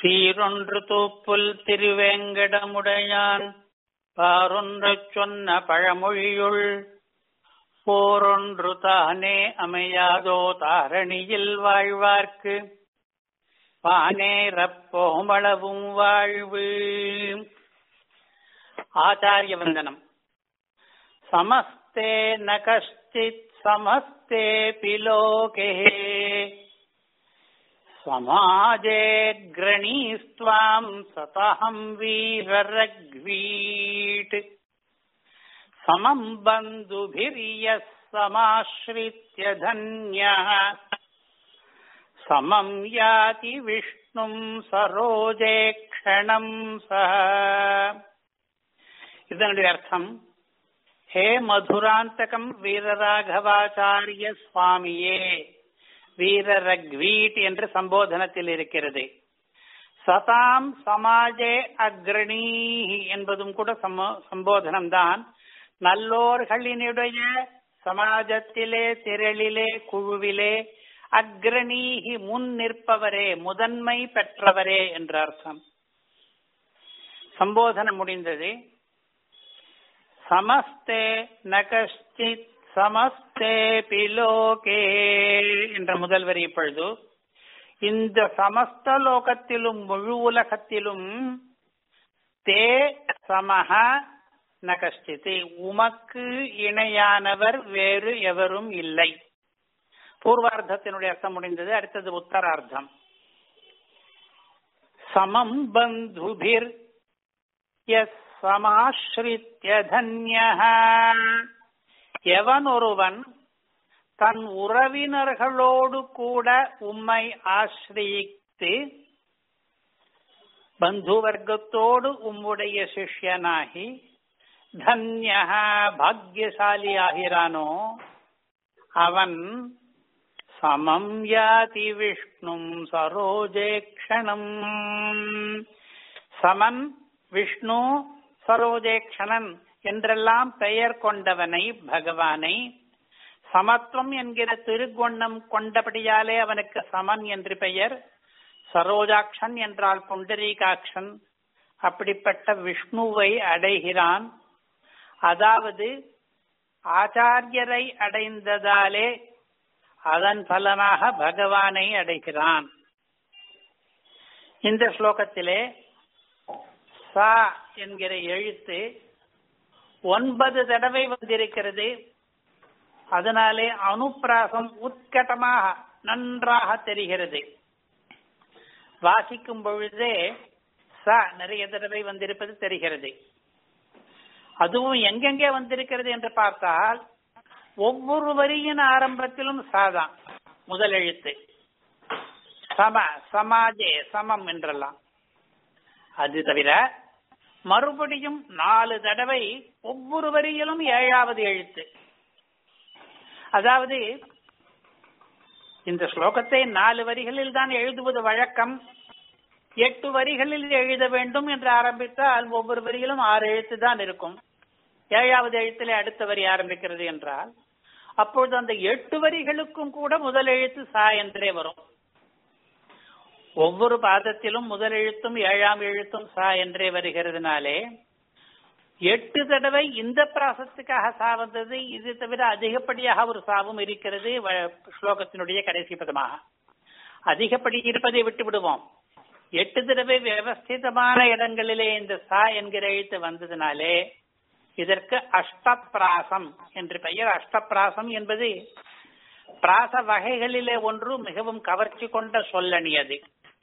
சீரொன்று தூப்புல் திருவேங்கடமுடையான் பாரொன்றச் சொன்ன பழமொழியுள் போரொன்று தானே அமையாதோ தாரணியில் வாழ்வார்க்கு பானேரப்போமளவும் வாழ்வு ஆச்சாரிய வந்தனம் समस्ते न कश्चित् समस्तेऽपि लोके समाजे ग्रणीस्त्वाम् सतहम् वीररग्वीट् समम् बन्धुभिर्यः समाश्रित्य धन्यः समम् याति विष्णुम् सरोजे क्षणम् सः இதனுடைய அர்த்தம் ஹே மதுராந்தகம் வீரராகவாச்சாரிய சுவாமியே வீரரக்வீட் என்று சம்போதனத்தில் இருக்கிறது சதாம் சமாஜே அக்ரணீ என்பதும் கூட சம்போதனம் தான் நல்லோர்களினுடைய சமாஜத்திலே திரளிலே குழுவிலே அக்ரணீகி முன் நிற்பவரே முதன்மை பெற்றவரே என்ற அர்த்தம் சம்போதனம் முடிந்தது சமஸ்தே நகஷ்டித் சமஸ்தே பிலோகே என்ற முதல் வரி இப்பொழுது இந்த சமஸ்த லோகத்திலும் முழு உலகத்திலும் தே சமஹ நகஷ்டித்து உமக்கு இணையானவர் வேறு எவரும் இல்லை பூர்வார்த்தத்தினுடைய அர்த்தம் முடிந்தது அடுத்தது உத்தரார்த்தம் சமம் பந்துபிர் எஸ் சமாஸ்ரித்ய தன்யஹ எவன் ஒருவன் தன் உறவினர்களோடு கூட உம்மை ஆசிரியித்து பந்து வர்க்கத்தோடு உம்முடைய சிஷ்யனாகி தன்யஹ பாக்யசாலி ஆகிறானோ அவன் சமம் யாதி விஷ்ணும் சரோஜேக்ஷணம் சமன் விஷ்ணு சரோஜேக்ஷணன் என்றெல்லாம் பெயர் கொண்டவனை பகவானை சமத்துவம் என்கிற திருக்குண்ணம் கொண்டபடியாலே அவனுக்கு சமன் என்று பெயர் சரோஜாக்ஷன் என்றால் புண்டரீகாட்சன் அப்படிப்பட்ட விஷ்ணுவை அடைகிறான் அதாவது ஆச்சாரியரை அடைந்ததாலே அதன் பலனாக பகவானை அடைகிறான் இந்த ஸ்லோகத்திலே சா என்கிற எழுத்து ஒன்பது தடவை வந்திருக்கிறது அதனாலே அனுப்பிராசம் உத்கட்டமாக நன்றாக தெரிகிறது வாசிக்கும் பொழுதே ச நிறைய தடவை வந்திருப்பது தெரிகிறது அதுவும் எங்கெங்கே வந்திருக்கிறது என்று பார்த்தால் ஒவ்வொரு வரியின் ஆரம்பத்திலும் சாதான் முதல் எழுத்து சம சமாஜே சமம் என்றெல்லாம் அது தவிர மறுபடியும் நாலு தடவை ஒவ்வொரு வரியிலும் ஏழாவது எழுத்து அதாவது இந்த ஸ்லோகத்தை நாலு வரிகளில் தான் எழுதுவது வழக்கம் எட்டு வரிகளில் எழுத வேண்டும் என்று ஆரம்பித்தால் ஒவ்வொரு வரியிலும் ஆறு எழுத்து தான் இருக்கும் ஏழாவது எழுத்திலே அடுத்த வரி ஆரம்பிக்கிறது என்றால் அப்பொழுது அந்த எட்டு வரிகளுக்கும் கூட முதல் எழுத்து சா என்றே வரும் ஒவ்வொரு பாதத்திலும் முதல் எழுத்தும் ஏழாம் எழுத்தும் சா என்றே வருகிறதுனாலே எட்டு தடவை இந்த பிராசத்துக்காக சா வந்தது இது தவிர அதிகப்படியாக ஒரு சாவும் இருக்கிறது ஸ்லோகத்தினுடைய கடைசி பதமாக அதிகப்படி இருப்பதை விட்டு விடுவோம் எட்டு தடவை விவஸ்திதமான இடங்களிலே இந்த சா என்கிற எழுத்து வந்ததினாலே இதற்கு அஷ்டப்பிராசம் என்று பெயர் அஷ்டப்பிராசம் என்பது பிராச வகைகளிலே ஒன்று மிகவும் கவர்ச்சி கொண்ட சொல்லணி அது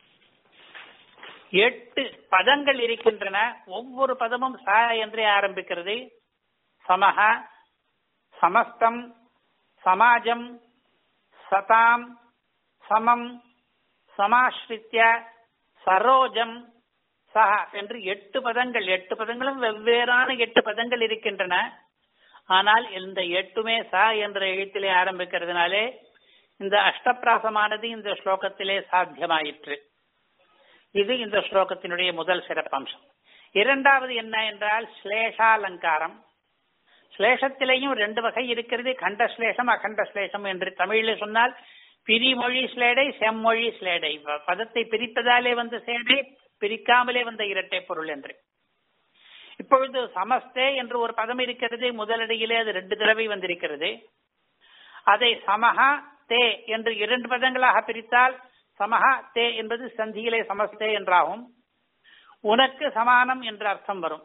எட்டு பதங்கள் இருக்கின்றன ஒவ்வொரு பதமும் ச என்றே ஆரம்பிக்கிறது சமஹ சமஸ்தம் சமாஜம் சதாம் சமம் சமாஸ்ரித்ய சரோஜம் சஹ என்று எட்டு பதங்கள் எட்டு பதங்களும் வெவ்வேறான எட்டு பதங்கள் இருக்கின்றன ஆனால் இந்த எட்டுமே ச என்ற எழுத்திலே ஆரம்பிக்கிறதுனாலே இந்த அஷ்டப்பிராசமானது இந்த ஸ்லோகத்திலே சாத்தியமாயிற்று இது இந்த ஸ்லோகத்தினுடைய முதல் சிறப்பம்சம் இரண்டாவது என்ன என்றால் ஸ்லேஷாலங்காரம் ஸ்லேஷத்திலேயும் ரெண்டு வகை இருக்கிறது கண்ட ஸ்லேஷம் அகண்ட ஸ்லேஷம் என்று தமிழில் சொன்னால் பிரிமொழி ஸ்லேடை செம்மொழி ஸ்லேடை ப- பதத்தை பிரிப்பதாலே வந்த சேடை பிரிக்காமலே வந்த இரட்டை பொருள் என்று இப்பொழுது சமஸ்தே என்று ஒரு பதம் இருக்கிறது முதலடியிலே அது ரெண்டு தடவை வந்திருக்கிறது அதை சமஹா தே என்று இரண்டு பதங்களாக பிரித்தால் சமஹா தே என்பது சந்தியிலே சமஸ்தே என்றாகும் உனக்கு சமானம் என்ற அர்த்தம் வரும்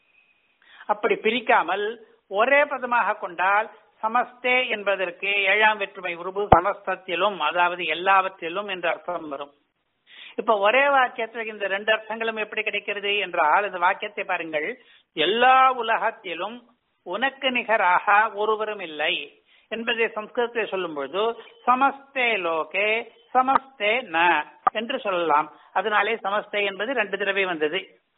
அப்படி பிரிக்காமல் ஒரே பதமாக கொண்டால் சமஸ்தே என்பதற்கு ஏழாம் வேற்றுமை உருபு சமஸ்தத்திலும் அதாவது எல்லாவற்றிலும் என்ற அர்த்தம் வரும் இப்ப ஒரே வாக்கியத்தில் இந்த ரெண்டு அர்த்தங்களும் எப்படி கிடைக்கிறது என்றால் இந்த வாக்கியத்தை பாருங்கள் எல்லா உலகத்திலும் உனக்கு நிகராக ஒருவரும் இல்லை என்பதை சம்ஸ்கிருதத்தில் சொல்லும் பொழுது சமஸ்தே லோகே சமஸ்தே ந என்று சொல்லலாம் அதனாலே சமஸ்தே என்பது ரெண்டு தடவை வந்தது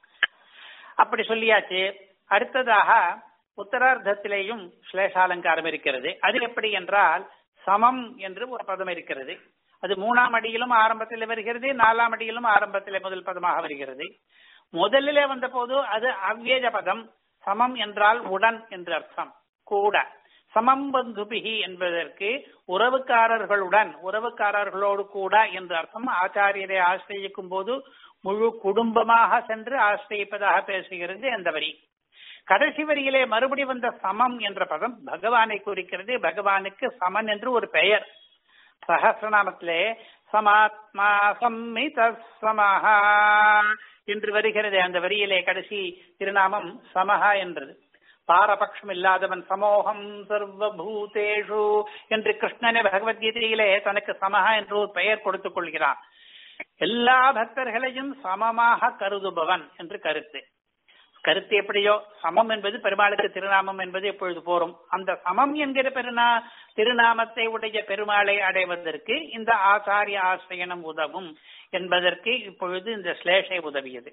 அப்படி சொல்லியாச்சு அடுத்ததாக உத்தரார்த்தத்திலேயும் ஸ்லேஷாலங்காரம் இருக்கிறது அது எப்படி என்றால் சமம் என்று ஒரு பதம் இருக்கிறது அது மூணாம் அடியிலும் ஆரம்பத்தில் வருகிறது நாலாம் அடியிலும் ஆரம்பத்திலே முதல் பதமாக வருகிறது முதலிலே வந்த போது அது அவ்யஜ பதம் சமம் என்றால் உடன் என்று அர்த்தம் கூட சமம் பந்துபிகி என்பதற்கு உறவுக்காரர்களுடன் உறவுக்காரர்களோடு கூட என்று அர்த்தம் ஆச்சாரியரை ஆசிரியக்கும் போது முழு குடும்பமாக சென்று ஆசிரியப்பதாக பேசுகிறது அந்த வரி கடைசி வரியிலே மறுபடி வந்த சமம் என்ற பதம் பகவானை குறிக்கிறது பகவானுக்கு சமன் என்று ஒரு பெயர் சகசிரநாமத்திலே சமாத்மா சம்மித சமஹா என்று வருகிறது அந்த வரியிலே கடைசி திருநாமம் சமஹா என்றது பாரபட்சம் இல்லாதவன் சமோகம் சர்வபூதேஷு என்று கிருஷ்ணனே பகவத்கீதையிலே தனக்கு சமஹா என்று ஒரு பெயர் கொடுத்துக் கொள்கிறான் எல்லா பக்தர்களையும் சமமாக கருதுபவன் என்று கருத்து கருத்து எப்படியோ சமம் என்பது பெருமாளுக்கு திருநாமம் என்பது எப்பொழுது போரும் அந்த சமம் என்கிற பெருநா திருநாமத்தை உடைய பெருமாளை அடைவதற்கு இந்த ஆச்சாரிய ஆசிரியனம் உதவும் என்பதற்கு இப்பொழுது இந்த ஸ்லேஷை உதவியது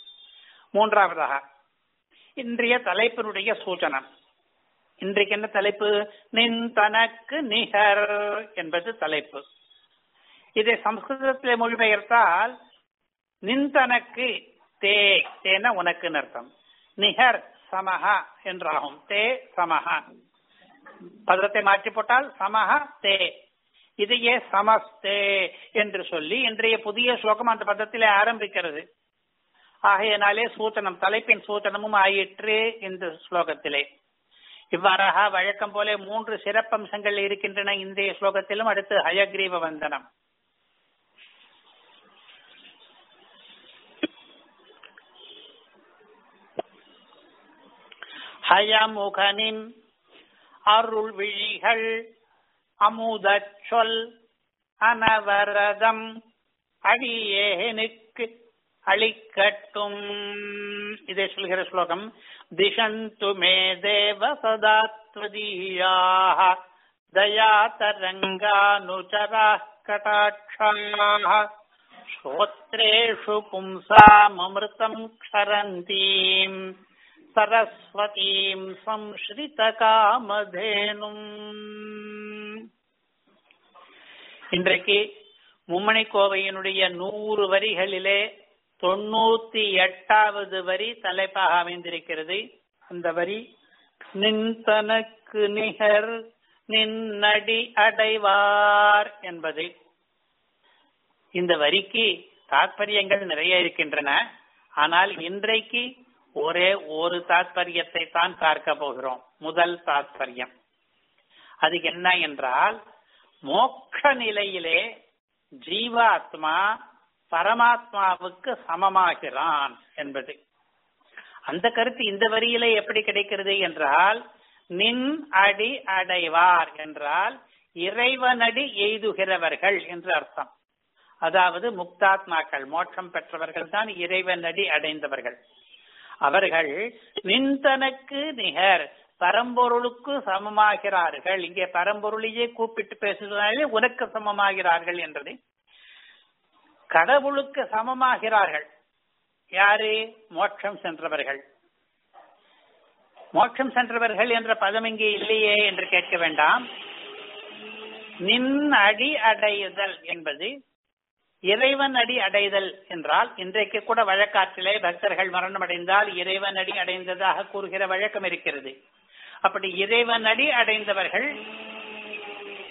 மூன்றாவதாக இன்றைய தலைப்பினுடைய சூச்சனம் இன்றைக்கு என்ன தலைப்பு நின் தனக்கு நிகர் என்பது தலைப்பு இதை சம்ஸ்கிருதத்திலே மொழிபெயர்த்தால் நின் தனக்கு தே தேன உனக்குன்னு அர்த்தம் நிகர் சமஹா என்றாகும் தே சமஹா பதத்தை மாற்றி போட்டால் சமஹா தே இதையே சமஸ்தே என்று சொல்லி இன்றைய புதிய ஸ்லோகம் அந்த பதத்திலே ஆரம்பிக்கிறது ஆகையினாலே சூச்சனம் தலைப்பின் சூச்சனமும் ஆயிற்று இந்த ஸ்லோகத்திலே இவ்வாறாக வழக்கம் போல மூன்று சிறப்பம்சங்கள் இருக்கின்றன இந்த ஸ்லோகத்திலும் அடுத்து ஹயக்ரீவ வந்தனம் ஹயமுகனின் அருள் விழிகள் அமுதச் சொல் அனவரதம் அடியேனுக்கு அளிக்கட்டும் இதை சொல்கிற ஸ்லோகம் திஷந்து மே தேவ சதாத்வதீயாக தயா தரங்கானுச்சரா கடாட்சாः श्रोत्रेषु पुंसाममृतम् क्षरन्तीम् சரஸ்வதீம் சம்ஸ்ரித காமதேனும் இன்றைக்கு மும்மணி கோவையினுடைய நூறு வரிகளிலே தொண்ணூத்தி எட்டாவது வரி தலைப்பாக அமைந்திருக்கிறது அந்த வரி நின் தனக்கு நிகர் நின்னடி அடைவார் என்பது இந்த வரிக்கு தாற்பயங்கள் நிறைய இருக்கின்றன ஆனால் இன்றைக்கு ஒரே ஒரு தாத்பரியத்தை தான் பார்க்க போகிறோம் முதல் தாத்பரியம் அது என்ன என்றால் மோட்ச நிலையிலே ஜீவாத்மா பரமாத்மாவுக்கு சமமாகிறான் என்பது அந்த கருத்து இந்த வரியிலே எப்படி கிடைக்கிறது என்றால் நின் அடி அடைவார் என்றால் இறைவனடி எய்துகிறவர்கள் என்று அர்த்தம் அதாவது முக்தாத்மாக்கள் மோட்சம் பெற்றவர்கள் தான் இறைவனடி அடைந்தவர்கள் அவர்கள் நின்தனக்கு நிகர் பரம்பொருளுக்கு சமமாகிறார்கள் இங்கே பரம்பொருளையே கூப்பிட்டு பேசுவதாலே உனக்கு சமமாகிறார்கள் என்றது கடவுளுக்கு சமமாகிறார்கள் யாரு மோட்சம் சென்றவர்கள் மோட்சம் சென்றவர்கள் என்ற பதம் இங்கே இல்லையே என்று கேட்க வேண்டாம் நின் அடி அடையுதல் என்பது இறைவன் அடி அடைதல் என்றால் இன்றைக்கு கூட வழக்காற்றிலே பக்தர்கள் மரணம் அடைந்தால் இறைவன் அடி அடைந்ததாக கூறுகிற வழக்கம் இருக்கிறது அப்படி இறைவன் அடி அடைந்தவர்கள்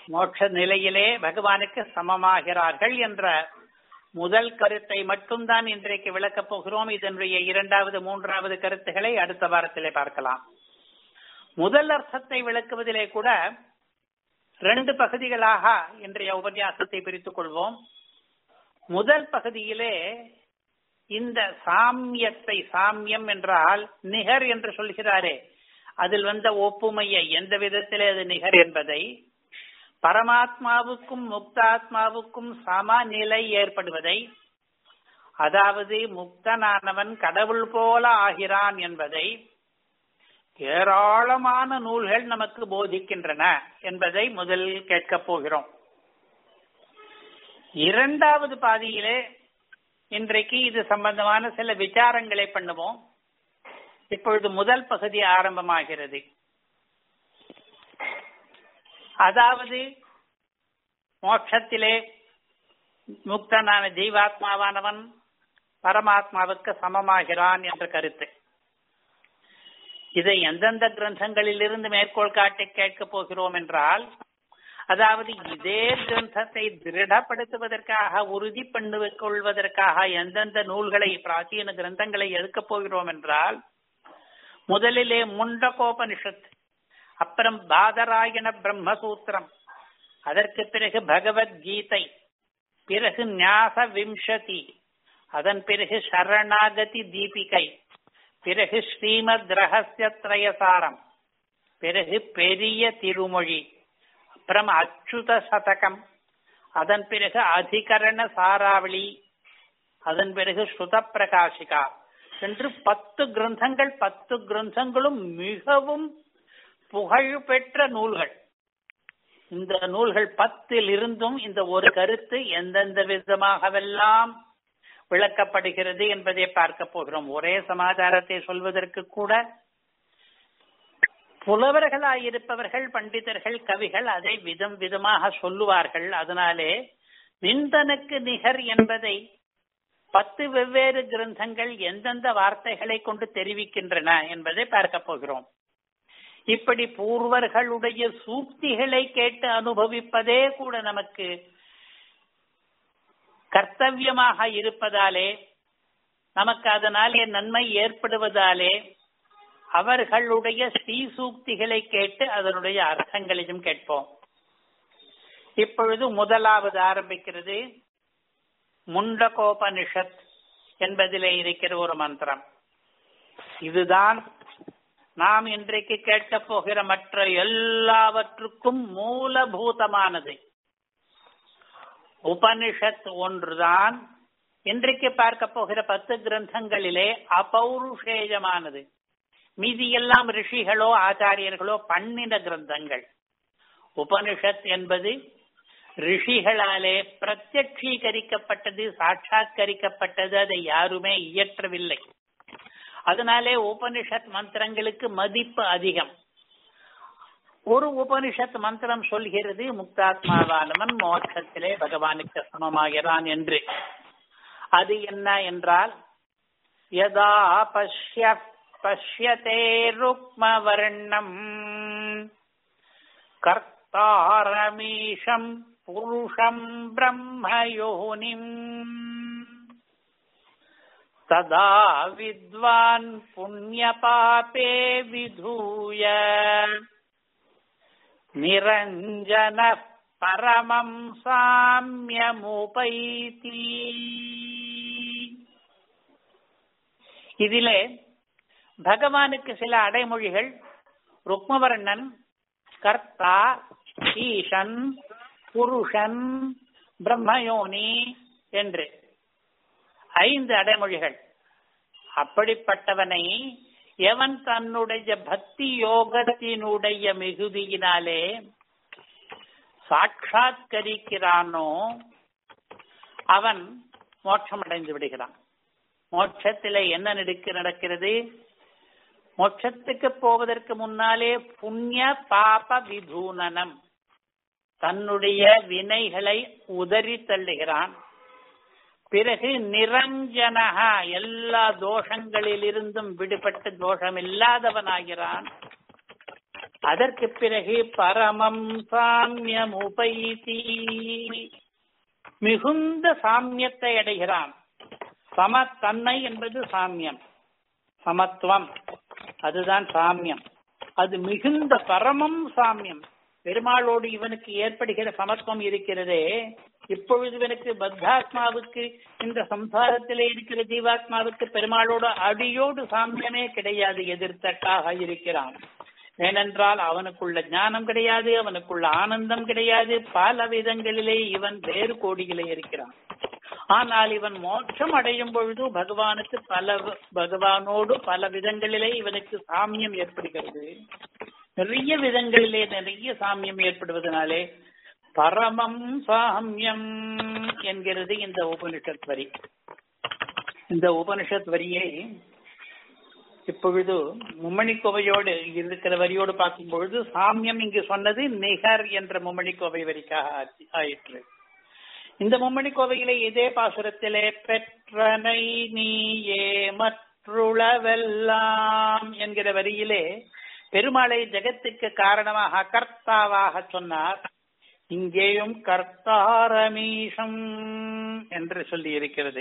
மோட்ச நிலையிலே பகவானுக்கு சமமாகிறார்கள் என்ற முதல் கருத்தை மட்டும்தான் இன்றைக்கு விளக்கப் போகிறோம் இதனுடைய இரண்டாவது மூன்றாவது கருத்துக்களை அடுத்த வாரத்திலே பார்க்கலாம் முதல் அர்த்தத்தை விளக்குவதிலே கூட ரெண்டு பகுதிகளாக இன்றைய உபன்யாசத்தை பிரித்துக் கொள்வோம் முதல் பகுதியிலே இந்த சாமியத்தை சாமியம் என்றால் நிகர் என்று சொல்கிறாரே அதில் வந்த ஒப்புமையை எந்த விதத்திலே அது நிகர் என்பதை பரமாத்மாவுக்கும் முக்தாத்மாவுக்கும் சம நிலை ஏற்படுவதை அதாவது முக்தனானவன் கடவுள் போல ஆகிறான் என்பதை ஏராளமான நூல்கள் நமக்கு போதிக்கின்றன என்பதை முதலில் கேட்கப் போகிறோம் இரண்டாவது பாதியிலே இன்றைக்கு இது சம்பந்தமான சில விசாரங்களை பண்ணுவோம் இப்பொழுது முதல் பகுதி ஆரம்பமாகிறது அதாவது மோட்சத்திலே முக்தனான ஜீவாத்மாவானவன் பரமாத்மாவுக்கு சமமாகிறான் என்ற கருத்து இதை எந்தெந்த கிரந்தங்களிலிருந்து மேற்கோள் காட்டி கேட்கப் போகிறோம் என்றால் அதாவது இதே கிரந்தத்தை திருடப்படுத்துவதற்காக உறுதி பண்ணு கொள்வதற்காக எந்தெந்த நூல்களை பிராச்சீன கிரந்தங்களை எடுக்கப் போகிறோம் என்றால் முதலிலே முண்டகோபனிஷத் அப்புறம் பாதராயண பிரம்மசூத்திரம் அதற்கு பிறகு பகவத்கீதை பிறகு ஞாச விம்சதி அதன் பிறகு சரணாகதி தீபிகை பிறகு ஸ்ரீமத் ரகசிய திரயசாரம் பிறகு பெரிய திருமொழி அப்புறம் அச்சுத சதகம் அதன் பிறகு அதிகரண சாராவளி அதன் பிறகு ஸ்ருத பிரகாஷிகா என்று பத்து கிரந்தங்கள் பத்து கிரந்தங்களும் மிகவும் புகழ்பெற்ற நூல்கள் இந்த நூல்கள் பத்தில் இருந்தும் இந்த ஒரு கருத்து எந்தெந்த விதமாகவெல்லாம் விளக்கப்படுகிறது என்பதை பார்க்க போகிறோம் ஒரே சமாச்சாரத்தை சொல்வதற்கு கூட புலவர்களாயிருப்பவர்கள் பண்டிதர்கள் கவிகள் அதை விதம் விதமாக சொல்லுவார்கள் அதனாலே நிந்தனுக்கு நிகர் என்பதை பத்து வெவ்வேறு கிரந்தங்கள் எந்தெந்த வார்த்தைகளை கொண்டு தெரிவிக்கின்றன என்பதை பார்க்க போகிறோம் இப்படி பூர்வர்களுடைய சூக்திகளை கேட்டு அனுபவிப்பதே கூட நமக்கு கர்த்தவியமாக இருப்பதாலே நமக்கு அதனாலே நன்மை ஏற்படுவதாலே அவர்களுடைய ஸ்ரீசூக்திகளை கேட்டு அதனுடைய அர்த்தங்களையும் கேட்போம் இப்பொழுது முதலாவது ஆரம்பிக்கிறது முண்டகோபனிஷத் என்பதிலே இருக்கிற ஒரு மந்திரம் இதுதான் நாம் இன்றைக்கு கேட்கப் போகிற மற்ற எல்லாவற்றுக்கும் மூலபூதமானது உபனிஷத் ஒன்றுதான் இன்றைக்கு பார்க்க போகிற பத்து கிரந்தங்களிலே அபௌருஷேயமானது மீதி எல்லாம் ரிஷிகளோ ஆச்சாரியர்களோ பண்ணின கிரந்தங்கள் உபனிஷத் என்பது ரிஷிகளாலே பிரத்யட்சீகரிக்கப்பட்டது சாட்சாத்கரிக்கப்பட்டது அதை யாருமே இயற்றவில்லை அதனாலே உபனிஷத் மந்திரங்களுக்கு மதிப்பு அதிகம் ஒரு உபனிஷத் மந்திரம் சொல்கிறது முக்தாத்மாவானவன் மோட்சத்திலே பகவானுக்கு சமமாகிறான் என்று அது என்ன என்றால் யதா பஷ்ய பஷ்யதே ருக்மவர்ணம் கர்த்தாரமீஷம் புருஷம் பிரம்மயோனிம் ததா வித்வான் புண்ணியபாபே விதூய நிரஞ்சன பரமம் சாமியமுபைதி இதிலே பகவானுக்கு சில அடைமொழிகள் ருக்மவர்ணன் கர்த்தா ஈசன் புருஷன் பிரம்மயோனி என்று ஐந்து அடைமொழிகள் அப்படிப்பட்டவனை எவன் தன்னுடைய பக்தி யோகத்தினுடைய மிகுதியினாலே சாட்சாத்கரிக்கிறானோ அவன் மோட்சம் அடைந்து விடுகிறான் மோட்சத்திலே என்ன நடக்க நடக்கிறது மோட்சத்துக்கு போவதற்கு முன்னாலே புண்ணிய பாப விதூனனம் தன்னுடைய வினைகளை உதறி தள்ளுகிறான் பிறகு நிரஞ்சனகா எல்லா தோஷங்களிலிருந்தும் விடுபட்டு தோஷம் இல்லாதவனாகிறான் அதற்கு பிறகு பரமம் சாமியம் உபைதி மிகுந்த சாமியத்தை அடைகிறான் சமத்தன்மை என்பது சாமியம் சமத்துவம் அதுதான் சாமியம் அது மிகுந்த பரமம் சாமியம் பெருமாளோடு இவனுக்கு ஏற்படுகிற சமத்துவம் இருக்கிறதே இப்பொழுது இவனுக்கு பத்தாத்மாவுக்கு இந்த சம்சாரத்திலே இருக்கிற ஜீவாத்மாவுக்கு பெருமாளோடு அடியோடு சாமியமே கிடையாது எதிர்த்தட்டாக இருக்கிறான் ஏனென்றால் அவனுக்குள்ள ஞானம் கிடையாது அவனுக்குள்ள ஆனந்தம் கிடையாது பல விதங்களிலே இவன் வேறு கோடியிலே இருக்கிறான் ஆனால் இவன் மோட்சம் அடையும் பொழுது பகவானுக்கு பல பகவானோடு பல விதங்களிலே இவனுக்கு சாமியம் ஏற்படுகிறது நிறைய விதங்களிலே நிறைய சாமியம் ஏற்படுவதனாலே பரமம் சாமியம் என்கிறது இந்த உபனிஷத் வரி இந்த உபனிஷத் வரியை இப்பொழுது மும்மணி கோவையோடு இருக்கிற வரியோடு பார்க்கும் பொழுது சாமியம் இங்கு சொன்னது நிகர் என்ற மும்மணி கோவை வரிக்காக ஆயிற்று இந்த மும்மணி கோவையிலே இதே பாசுரத்திலே பெற்றனை நீயே மற்றுளவெல்லாம் என்கிற வரியிலே பெருமாளை ஜெகத்துக்கு காரணமாக கர்த்தாவாக சொன்னார் இங்கேயும் கர்த்தாரமீஷம் என்று சொல்லி இருக்கிறது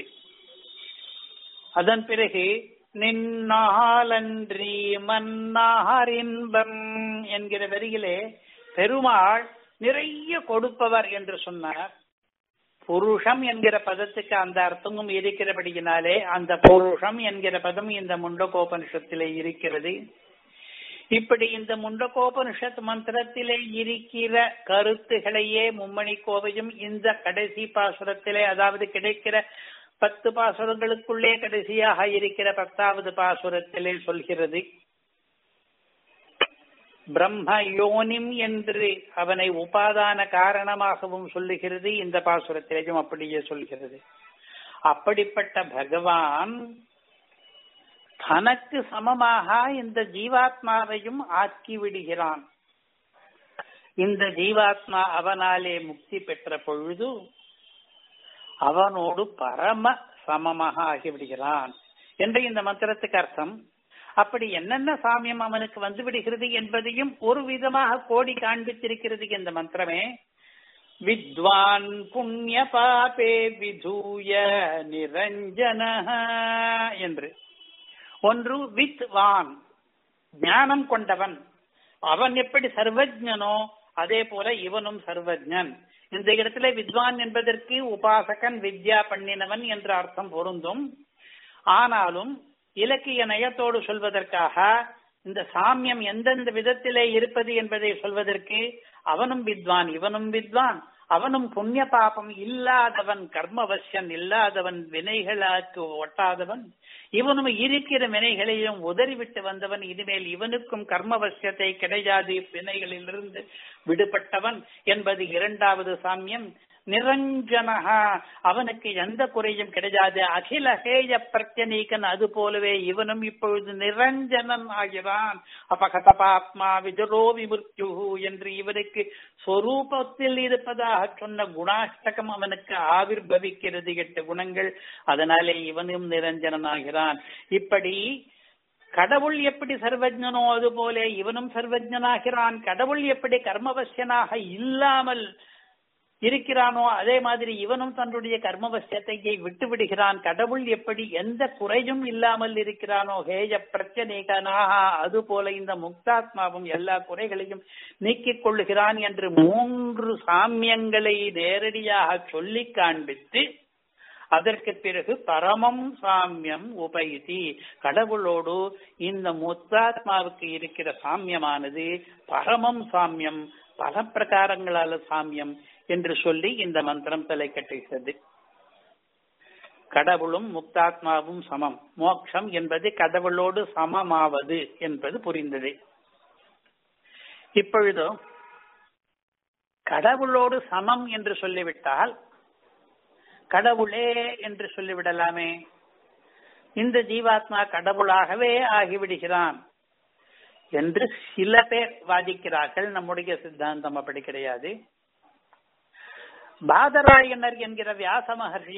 அதன் பிறகு நின்னாலன்றி மன்னாரின்பம் என்கிற வரியிலே பெருமாள் நிறைய கொடுப்பவர் என்று சொன்னார் புருஷம் என்கிற பதத்துக்கு அந்த அர்த்தமும் இருக்கிறபடியினாலே அந்த புருஷம் என்கிற பதம் இந்த முண்டகோபனிஷத்திலே இருக்கிறது இப்படி இந்த முண்டகோபனிஷத் மந்திரத்திலே இருக்கிற கருத்துகளையே மும்மணி கோவையும் இந்த கடைசி பாசுரத்திலே அதாவது கிடைக்கிற பத்து பாசுரங்களுக்குள்ளே கடைசியாக இருக்கிற பத்தாவது பாசுரத்திலே சொல்கிறது பிரம்ம யோனிம் என்று அவனை உபாதான காரணமாகவும் சொல்லுகிறது இந்த பாசுரத்திலேயும் அப்படியே சொல்கிறது அப்படிப்பட்ட பகவான் தனக்கு சமமாக இந்த ஜீவாத்மாவையும் ஆக்கி விடுகிறான் இந்த ஜீவாத்மா அவனாலே முக்தி பெற்ற பொழுது அவனோடு பரம சமமாக ஆகிவிடுகிறான் என்று இந்த மந்திரத்துக்கு அர்த்தம் அப்படி என்னென்ன சாமியம் அவனுக்கு வந்து விடுகிறது என்பதையும் ஒரு விதமாக கோடி காண்பித்திருக்கிறது இந்த மந்திரமே வித்வான் புண்ணிய பாபே விதூய நிரஞ்சன என்று ஒன்று வித்வான் ஞானம் கொண்டவன் அவன் எப்படி சர்வஜனோ அதே போல இவனும் சர்வஜன் இந்த இடத்துல வித்வான் என்பதற்கு உபாசகன் வித்யா பண்ணினவன் என்ற அர்த்தம் பொருந்தும் ஆனாலும் இலக்கிய நயத்தோடு சொல்வதற்காக இந்த சாமியம் எந்தெந்த விதத்திலே இருப்பது என்பதை சொல்வதற்கு அவனும் வித்வான் இவனும் வித்வான் அவனும் புண்ணிய பாபம் இல்லாதவன் கர்மவசியன் இல்லாதவன் வினைகளுக்கு ஒட்டாதவன் இவனும் இருக்கிற வினைகளையும் உதறிவிட்டு வந்தவன் இனிமேல் இவனுக்கும் கர்மவசியத்தை கிடையாது வினைகளிலிருந்து விடுபட்டவன் என்பது இரண்டாவது சாமியம் நிரஞ்சனகா அவனுக்கு எந்த குறையும் கிடையாது அகில ஹேய பிரத்யநீகன் அது போலவே இவனும் இப்பொழுது நிரஞ்சனன் ஆகிறான் அபகதபாத்மா விஜரோ விமுர்த்து என்று இவனுக்கு சொரூபத்தில் இருப்பதாக சொன்ன குணாஷ்டகம் அவனுக்கு ஆவிர்பவிக்கிறது எட்டு குணங்கள் அதனாலே இவனும் நிரஞ்சனன் ஆகிறான் இப்படி கடவுள் எப்படி சர்வஜனோ அது போல இவனும் சர்வஜனாகிறான் கடவுள் எப்படி கர்மவசியனாக இல்லாமல் இருக்கிறானோ அதே மாதிரி இவனும் தன்னுடைய கர்மவசியத்தை விட்டு விடுகிறான் கடவுள் எப்படி எந்த குறையும் இல்லாமல் இருக்கிறானோ ஹேய பிரச்சனைகனாக அது போல இந்த முக்தாத்மாவும் எல்லா குறைகளையும் நீக்கிக் கொள்ளுகிறான் என்று மூன்று சாமியங்களை நேரடியாக சொல்லி காண்பித்து அதற்கு பிறகு பரமம் சாமியம் உபயுதி கடவுளோடு இந்த முத்தாத்மாவுக்கு இருக்கிற சாமியமானது பரமம் சாமியம் பல பிரகாரங்களால சாமியம் என்று சொல்லி இந்த மந்திரம் தலை கட்டுகிறது கடவுளும் முக்தாத்மாவும் சமம் மோட்சம் என்பது கடவுளோடு சமமாவது என்பது புரிந்தது இப்பொழுது கடவுளோடு சமம் என்று சொல்லிவிட்டால் கடவுளே என்று சொல்லிவிடலாமே இந்த ஜீவாத்மா கடவுளாகவே ஆகிவிடுகிறான் என்று சில பேர் வாதிக்கிறார்கள் நம்முடைய சித்தாந்தம் அப்படி கிடையாது பாதராயணர் என்கிற வியாச மகர்ஷி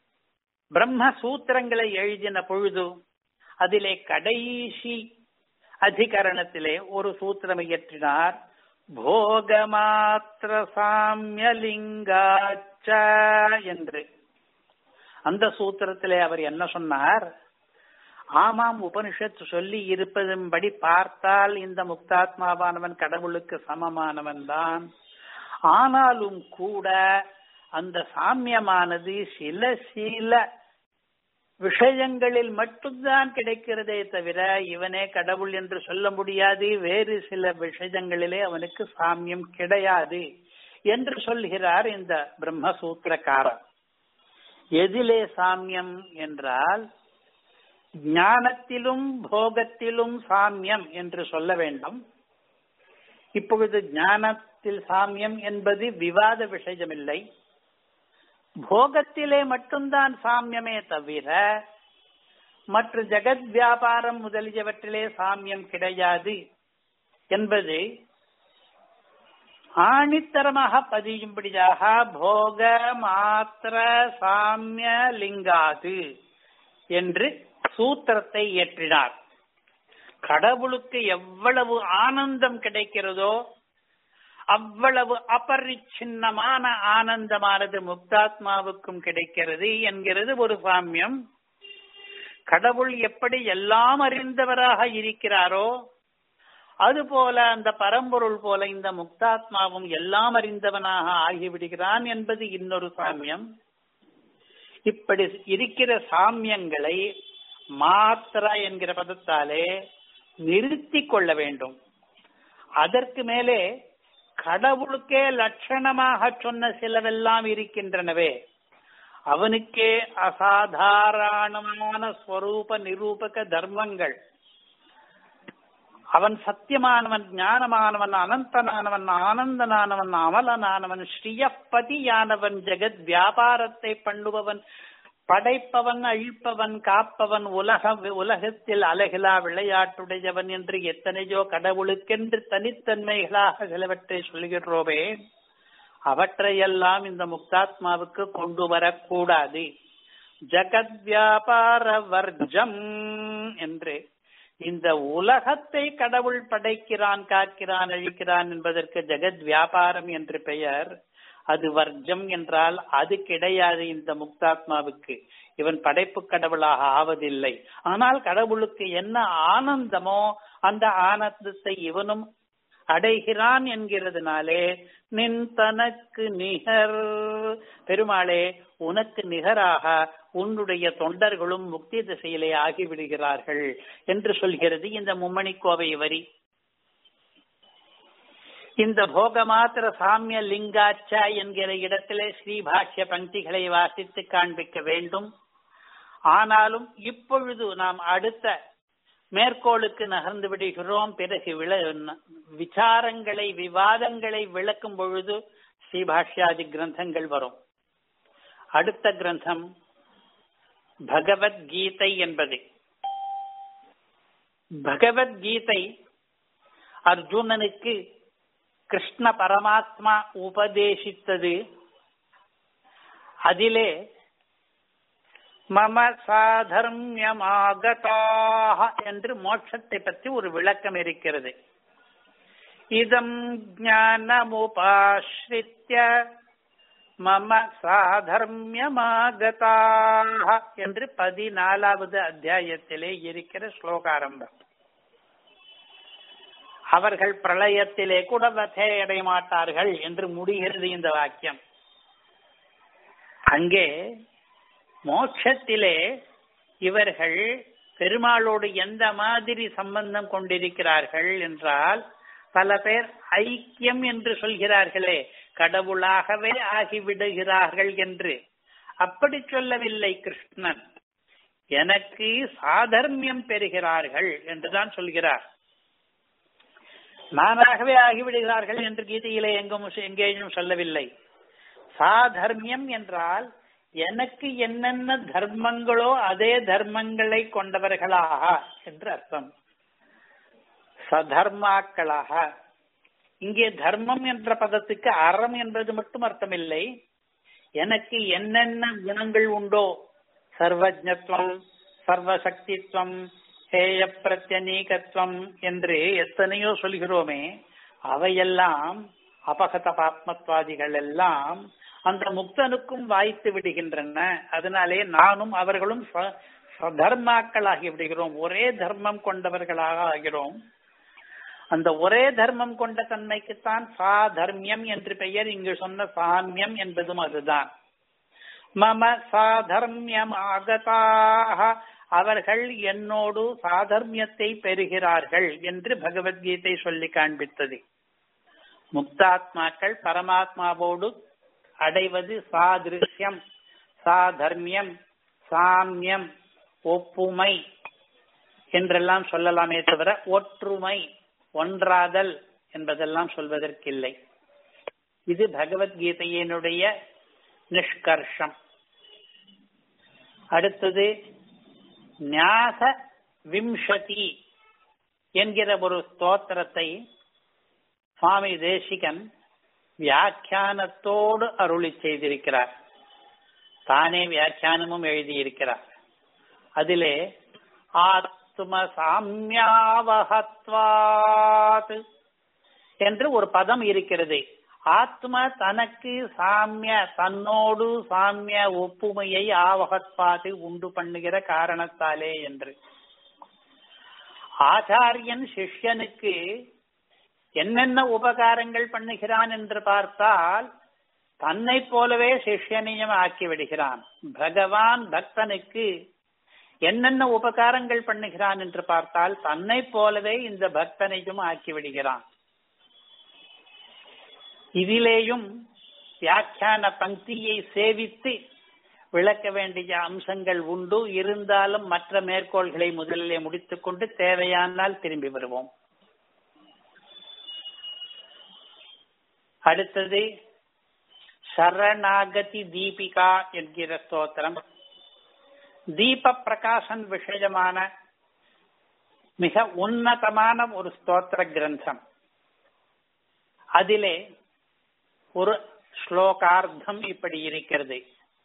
பிரம்ம சூத்திரங்களை எழுதின பொழுது அதிலே கடைசி அதிகரணத்திலே ஒரு சூத்திரம் இயற்றினார் போகமாத்திர சாமியலிங்காச்ச என்று அந்த சூத்திரத்திலே அவர் என்ன சொன்னார் ஆமாம் உபனிஷத் சொல்லி இருப்பதன்படி பார்த்தால் இந்த முக்தாத்மாவானவன் கடவுளுக்கு சமமானவன் தான் ஆனாலும் கூட அந்த சாமியமானது சில சில விஷயங்களில் மட்டும்தான் கிடைக்கிறதே தவிர இவனே கடவுள் என்று சொல்ல முடியாது வேறு சில விஷயங்களிலே அவனுக்கு சாமியம் கிடையாது என்று சொல்கிறார் இந்த பிரம்மசூத்திரக்காரர் எதிலே சாமியம் என்றால் ஞானத்திலும் போகத்திலும் சாமியம் என்று சொல்ல வேண்டும் இப்பொழுது ஞானத்தில் சாமியம் என்பது விவாத விஷயமில்லை போகத்திலே மட்டும்தான் சாமியமே தவிர மற்ற ஜெகத் வியாபாரம் முதலியவற்றிலே சாமியம் கிடையாது என்பது ஆணித்தரமாக பதியும்படியாக போக மாத்திர சாமிய லிங்காது என்று சூத்திரத்தை இயற்றினார் கடவுளுக்கு எவ்வளவு ஆனந்தம் கிடைக்கிறதோ அவ்வளவு அபரிச்சின்னமான ஆனந்தமானது முக்தாத்மாவுக்கும் கிடைக்கிறது என்கிறது ஒரு சாமியம் கடவுள் எப்படி எல்லாம் அறிந்தவராக இருக்கிறாரோ அதுபோல அந்த பரம்பொருள் போல இந்த முக்தாத்மாவும் எல்லாம் அறிந்தவனாக ஆகிவிடுகிறான் என்பது இன்னொரு சாமியம் இப்படி இருக்கிற சாமியங்களை மாத்திரா என்கிற பதத்தாலே நிறுத்தி கொள்ள வேண்டும் அதற்கு மேலே கடவுளுக்கே லட்சணமாக சொன்ன சிலவெல்லாம் இருக்கின்றனவே அவனுக்கே அசாதாரணமான ஸ்வரூப நிரூபக தர்மங்கள் அவன் சத்தியமானவன் ஞானமானவன் அனந்தனானவன் ஆனந்தனானவன் அமலனானவன் ஸ்ரீயப்பதியானவன் ஜெகத் வியாபாரத்தை பண்ணுபவன் படைப்பவன் அழிப்பவன் காப்பவன் உலக உலகத்தில் அழகிலா விளையாட்டுடையவன் என்று எத்தனையோ கடவுளுக்கென்று தனித்தன்மைகளாக சிலவற்றை சொல்கிறோமே அவற்றையெல்லாம் இந்த முக்தாத்மாவுக்கு கொண்டு வரக்கூடாது ஜகத் வியாபார வர்ஜம் என்று இந்த உலகத்தை கடவுள் படைக்கிறான் காக்கிறான் அழிக்கிறான் என்பதற்கு ஜெகத் வியாபாரம் என்று பெயர் அது வர்ஜம் என்றால் அது கிடையாது இந்த முக்தாத்மாவுக்கு இவன் படைப்பு கடவுளாக ஆவதில்லை ஆனால் கடவுளுக்கு என்ன ஆனந்தமோ அந்த ஆனந்தத்தை இவனும் அடைகிறான் என்கிறதுனாலே நின் தனக்கு நிகர் பெருமாளே உனக்கு நிகராக உன்னுடைய தொண்டர்களும் முக்தி திசையிலே ஆகிவிடுகிறார்கள் என்று சொல்கிறது இந்த மும்மணி கோவை வரி இந்த போகமாத்திர சாமிய லிங்காச்சா என்கிற இடத்திலே ஸ்ரீபாஷ்ய பங்கிகளை வாசித்து காண்பிக்க வேண்டும் ஆனாலும் இப்பொழுது நாம் அடுத்த மேற்கோளுக்கு நகர்ந்து விடுகிறோம் பிறகு விள விசாரங்களை விவாதங்களை விளக்கும் பொழுது ஸ்ரீபாஷ்யாதி கிரந்தங்கள் வரும் அடுத்த கிரந்தம் பகவத்கீதை என்பது பகவத்கீதை அர்ஜுனனுக்கு கிருஷ்ண பரமாத்மா உபதேசித்தது அதிலே மம சாதர்மியமாகதாக என்று மோட்சத்தை பற்றி ஒரு விளக்கம் இருக்கிறது இதம் ஞானமுபாஸ்ரித்ய மம சாதர்மியமாகதாக என்று பதினாலாவது அத்தியாயத்திலே இருக்கிற ஸ்லோகாரம்பம் அவர்கள் பிரளயத்திலே கூட வதை அடைய மாட்டார்கள் என்று முடிகிறது இந்த வாக்கியம் அங்கே மோட்சத்திலே இவர்கள் பெருமாளோடு எந்த மாதிரி சம்பந்தம் கொண்டிருக்கிறார்கள் என்றால் பல பேர் ஐக்கியம் என்று சொல்கிறார்களே கடவுளாகவே ஆகிவிடுகிறார்கள் என்று அப்படி சொல்லவில்லை கிருஷ்ணன் எனக்கு சாதர்மியம் பெறுகிறார்கள் என்றுதான் சொல்கிறார் நானாகவே ஆகிவிடுகிறார்கள் என்று கீதையிலே எங்கும் எங்கேயும் சொல்லவில்லை சாதர்மியம் என்றால் எனக்கு என்னென்ன தர்மங்களோ அதே தர்மங்களை கொண்டவர்களாக என்று அர்த்தம் சதர்மாக்களாக இங்கே தர்மம் என்ற பதத்துக்கு அறம் என்பது மட்டும் அர்த்தமில்லை எனக்கு என்னென்ன குணங்கள் உண்டோ சர்வஜத்துவம் சர்வசக்தித்வம் ஹேய பிரத்யநீகத்துவம் என்று எத்தனையோ சொல்கிறோமே அவையெல்லாம் அபகத பாத்மத்வாதிகள் எல்லாம் அந்த முக்தனுக்கும் வாய்த்து விடுகின்றன அதனாலே நானும் அவர்களும் தர்மாக்களாகி விடுகிறோம் ஒரே தர்மம் கொண்டவர்களாக ஆகிறோம் அந்த ஒரே தர்மம் கொண்ட தன்மைக்குத்தான் சாதர்மியம் என்று பெயர் இங்கு சொன்ன சாமியம் என்பதும் அதுதான் மம சாதர்மியம் ஆகதாக அவர்கள் என்னோடு சாதர்மியத்தை பெறுகிறார்கள் என்று பகவத்கீதை சொல்லி காண்பித்தது முக்தாத்மாக்கள் பரமாத்மாவோடு அடைவது சாதிருஷ்யம் சாதர்மியம் சாமியம் ஒப்புமை என்றெல்லாம் சொல்லலாமே தவிர ஒற்றுமை ஒன்றாதல் என்பதெல்லாம் சொல்வதற்கில்லை இது பகவத்கீதையினுடைய நிஷ்கர்ஷம் அடுத்தது ஞாச விம்சதி என்கிற ஒரு ஸ்தோத்திரத்தை சுவாமி தேசிகன் வியாக்கியானத்தோடு அருளி செய்திருக்கிறார் தானே வியாக்கியானமும் எழுதியிருக்கிறார் அதிலே ஆத்ம சாமியாவகத்வாத் என்று ஒரு பதம் இருக்கிறது ஆத்ம தனக்கு சாமிய தன்னோடு சாமிய ஒப்புமையை ஆவகத்வாது உண்டு பண்ணுகிற காரணத்தாலே என்று ஆச்சாரியன் சிஷ்யனுக்கு என்னென்ன உபகாரங்கள் பண்ணுகிறான் என்று பார்த்தால் தன்னை போலவே சிஷ்யனையும் ஆக்கி விடுகிறான் பகவான் பக்தனுக்கு என்னென்ன உபகாரங்கள் பண்ணுகிறான் என்று பார்த்தால் தன்னை போலவே இந்த பக்தனையும் ஆக்கி விடுகிறான் இதிலேயும் வியாக்கியான பங்கியை சேவித்து விளக்க வேண்டிய அம்சங்கள் உண்டு இருந்தாலும் மற்ற மேற்கோள்களை முதலிலே முடித்துக் கொண்டு தேவையானால் திரும்பி வருவோம் அடுத்தது சரணாகதி தீபிகா என்கிற ஸ்தோத்திரம் தீப பிரகாசன் விஷயமான மிக உன்னதமான ஒரு ஸ்தோத்திர கிரந்தம் அதிலே ஒரு ஸ்லோகார்த்தம் இப்படி இருக்கிறது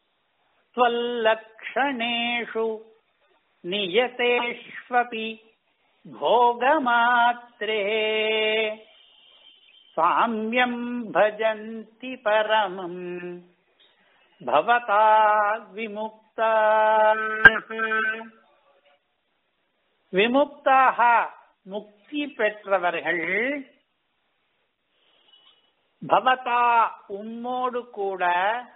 त्वल्लक्षणेषु नियतेष्वपि भोगमात्रे साम्यम् भजन्ति परमम् भवता विमुक्ता விமுக்தாக முக்தி பெற்றவர்கள் பவதா உம்மோடு கூட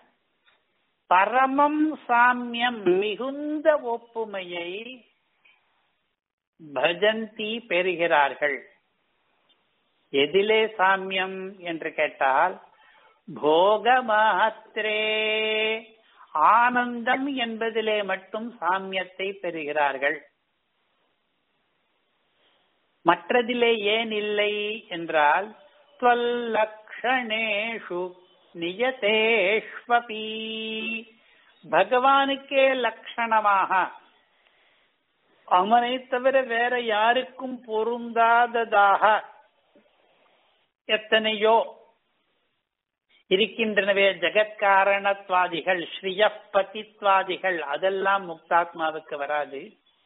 பரமம் சாமியம் மிகுந்த ஒப்புமையை பஜந்தி பெறுகிறார்கள் எதிலே சாமியம் என்று கேட்டால் போக மாத்திரே ஆனந்தம் என்பதிலே மட்டும் சாமியத்தை பெறுகிறார்கள் மற்றதிலே ஏன் இல்லை என்றால் லக்ஷணேஷு நியதேஷ்வபி பகவானுக்கே லட்சணமாக அவனை தவிர வேற யாருக்கும் பொருந்தாததாக எத்தனையோ இருக்கின்றனவே ஜெகத்காரணத்வாதிகள் ஸ்ரீயப்பதித்வாதிகள் அதெல்லாம் முக்தாத்மாவுக்கு வராது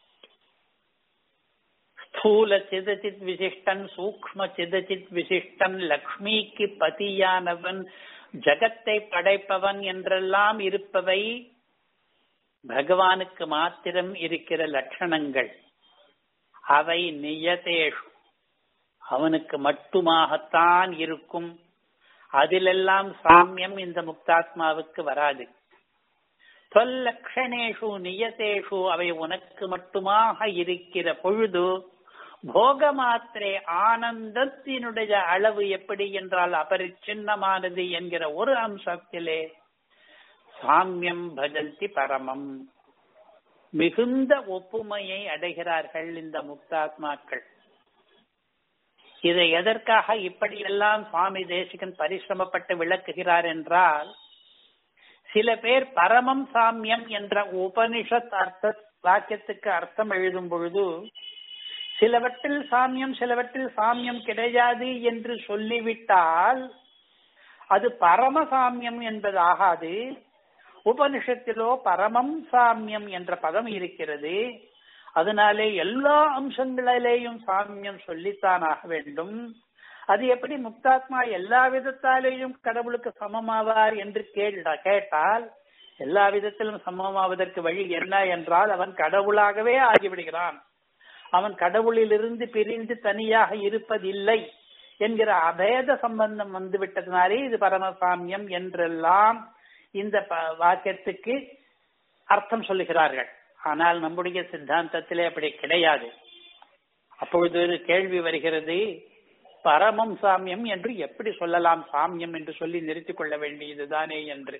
ஸ்தூல சிதச்சித் விசிஷ்டன் சூக்ம சிதச்சித் விசிஷ்டன் லக்ஷ்மிக்கு பதியானவன் ஜகத்தை படைப்பவன் என்றெல்லாம் இருப்பவை பகவானுக்கு மாத்திரம் இருக்கிற லட்சணங்கள் அவை நியதேஷு அவனுக்கு மட்டுமாகத்தான் இருக்கும் அதிலெல்லாம் சாமியம் இந்த முக்தாத்மாவுக்கு வராது தொல்லக்ஷணேஷு நியதேஷு அவை உனக்கு மட்டுமாக இருக்கிற பொழுது போக மாத்திரே ஆனந்தத்தினுடைய அளவு எப்படி என்றால் அபரிச்சின்னமானது என்கிற ஒரு அம்சத்திலே சாமியம் பஜந்தி பரமம் மிகுந்த ஒப்புமையை அடைகிறார்கள் இந்த முக்தாத்மாக்கள் இதை எதற்காக இப்படியெல்லாம் சுவாமி தேசிகன் பரிசிரமப்பட்டு விளக்குகிறார் என்றால் சில பேர் பரமம் சாமியம் என்ற உபனிஷத் அர்த்த வாக்கியத்துக்கு அர்த்தம் எழுதும் பொழுது சிலவற்றில் சாமியம் சிலவற்றில் சாமியம் கிடையாது என்று சொல்லிவிட்டால் அது பரமசாமியம் என்பதாகாது உபனிஷத்திலோ பரமம் சாமியம் என்ற பதம் இருக்கிறது அதனாலே எல்லா அம்சங்களிலேயும் சாமியம் சொல்லித்தான் ஆக வேண்டும் அது எப்படி முக்தாத்மா எல்லா விதத்தாலேயும் கடவுளுக்கு சமமாவார் என்று கேள்ட கேட்டால் எல்லா விதத்திலும் சமமாவதற்கு வழி என்ன என்றால் அவன் கடவுளாகவே ஆகிவிடுகிறான் அவன் கடவுளிலிருந்து பிரிந்து தனியாக இருப்பதில்லை என்கிற அபேத சம்பந்தம் வந்து விட்டதுனாலே இது பரமசாமியம் என்றெல்லாம் இந்த வாக்கியத்துக்கு அர்த்தம் சொல்லுகிறார்கள் ஆனால் நம்முடைய சித்தாந்தத்திலே அப்படி கிடையாது அப்பொழுது ஒரு கேள்வி வருகிறது பரமம் சாமியம் என்று எப்படி சொல்லலாம் சாமியம் என்று சொல்லி நிறுத்திக் கொள்ள வேண்டியதுதானே என்று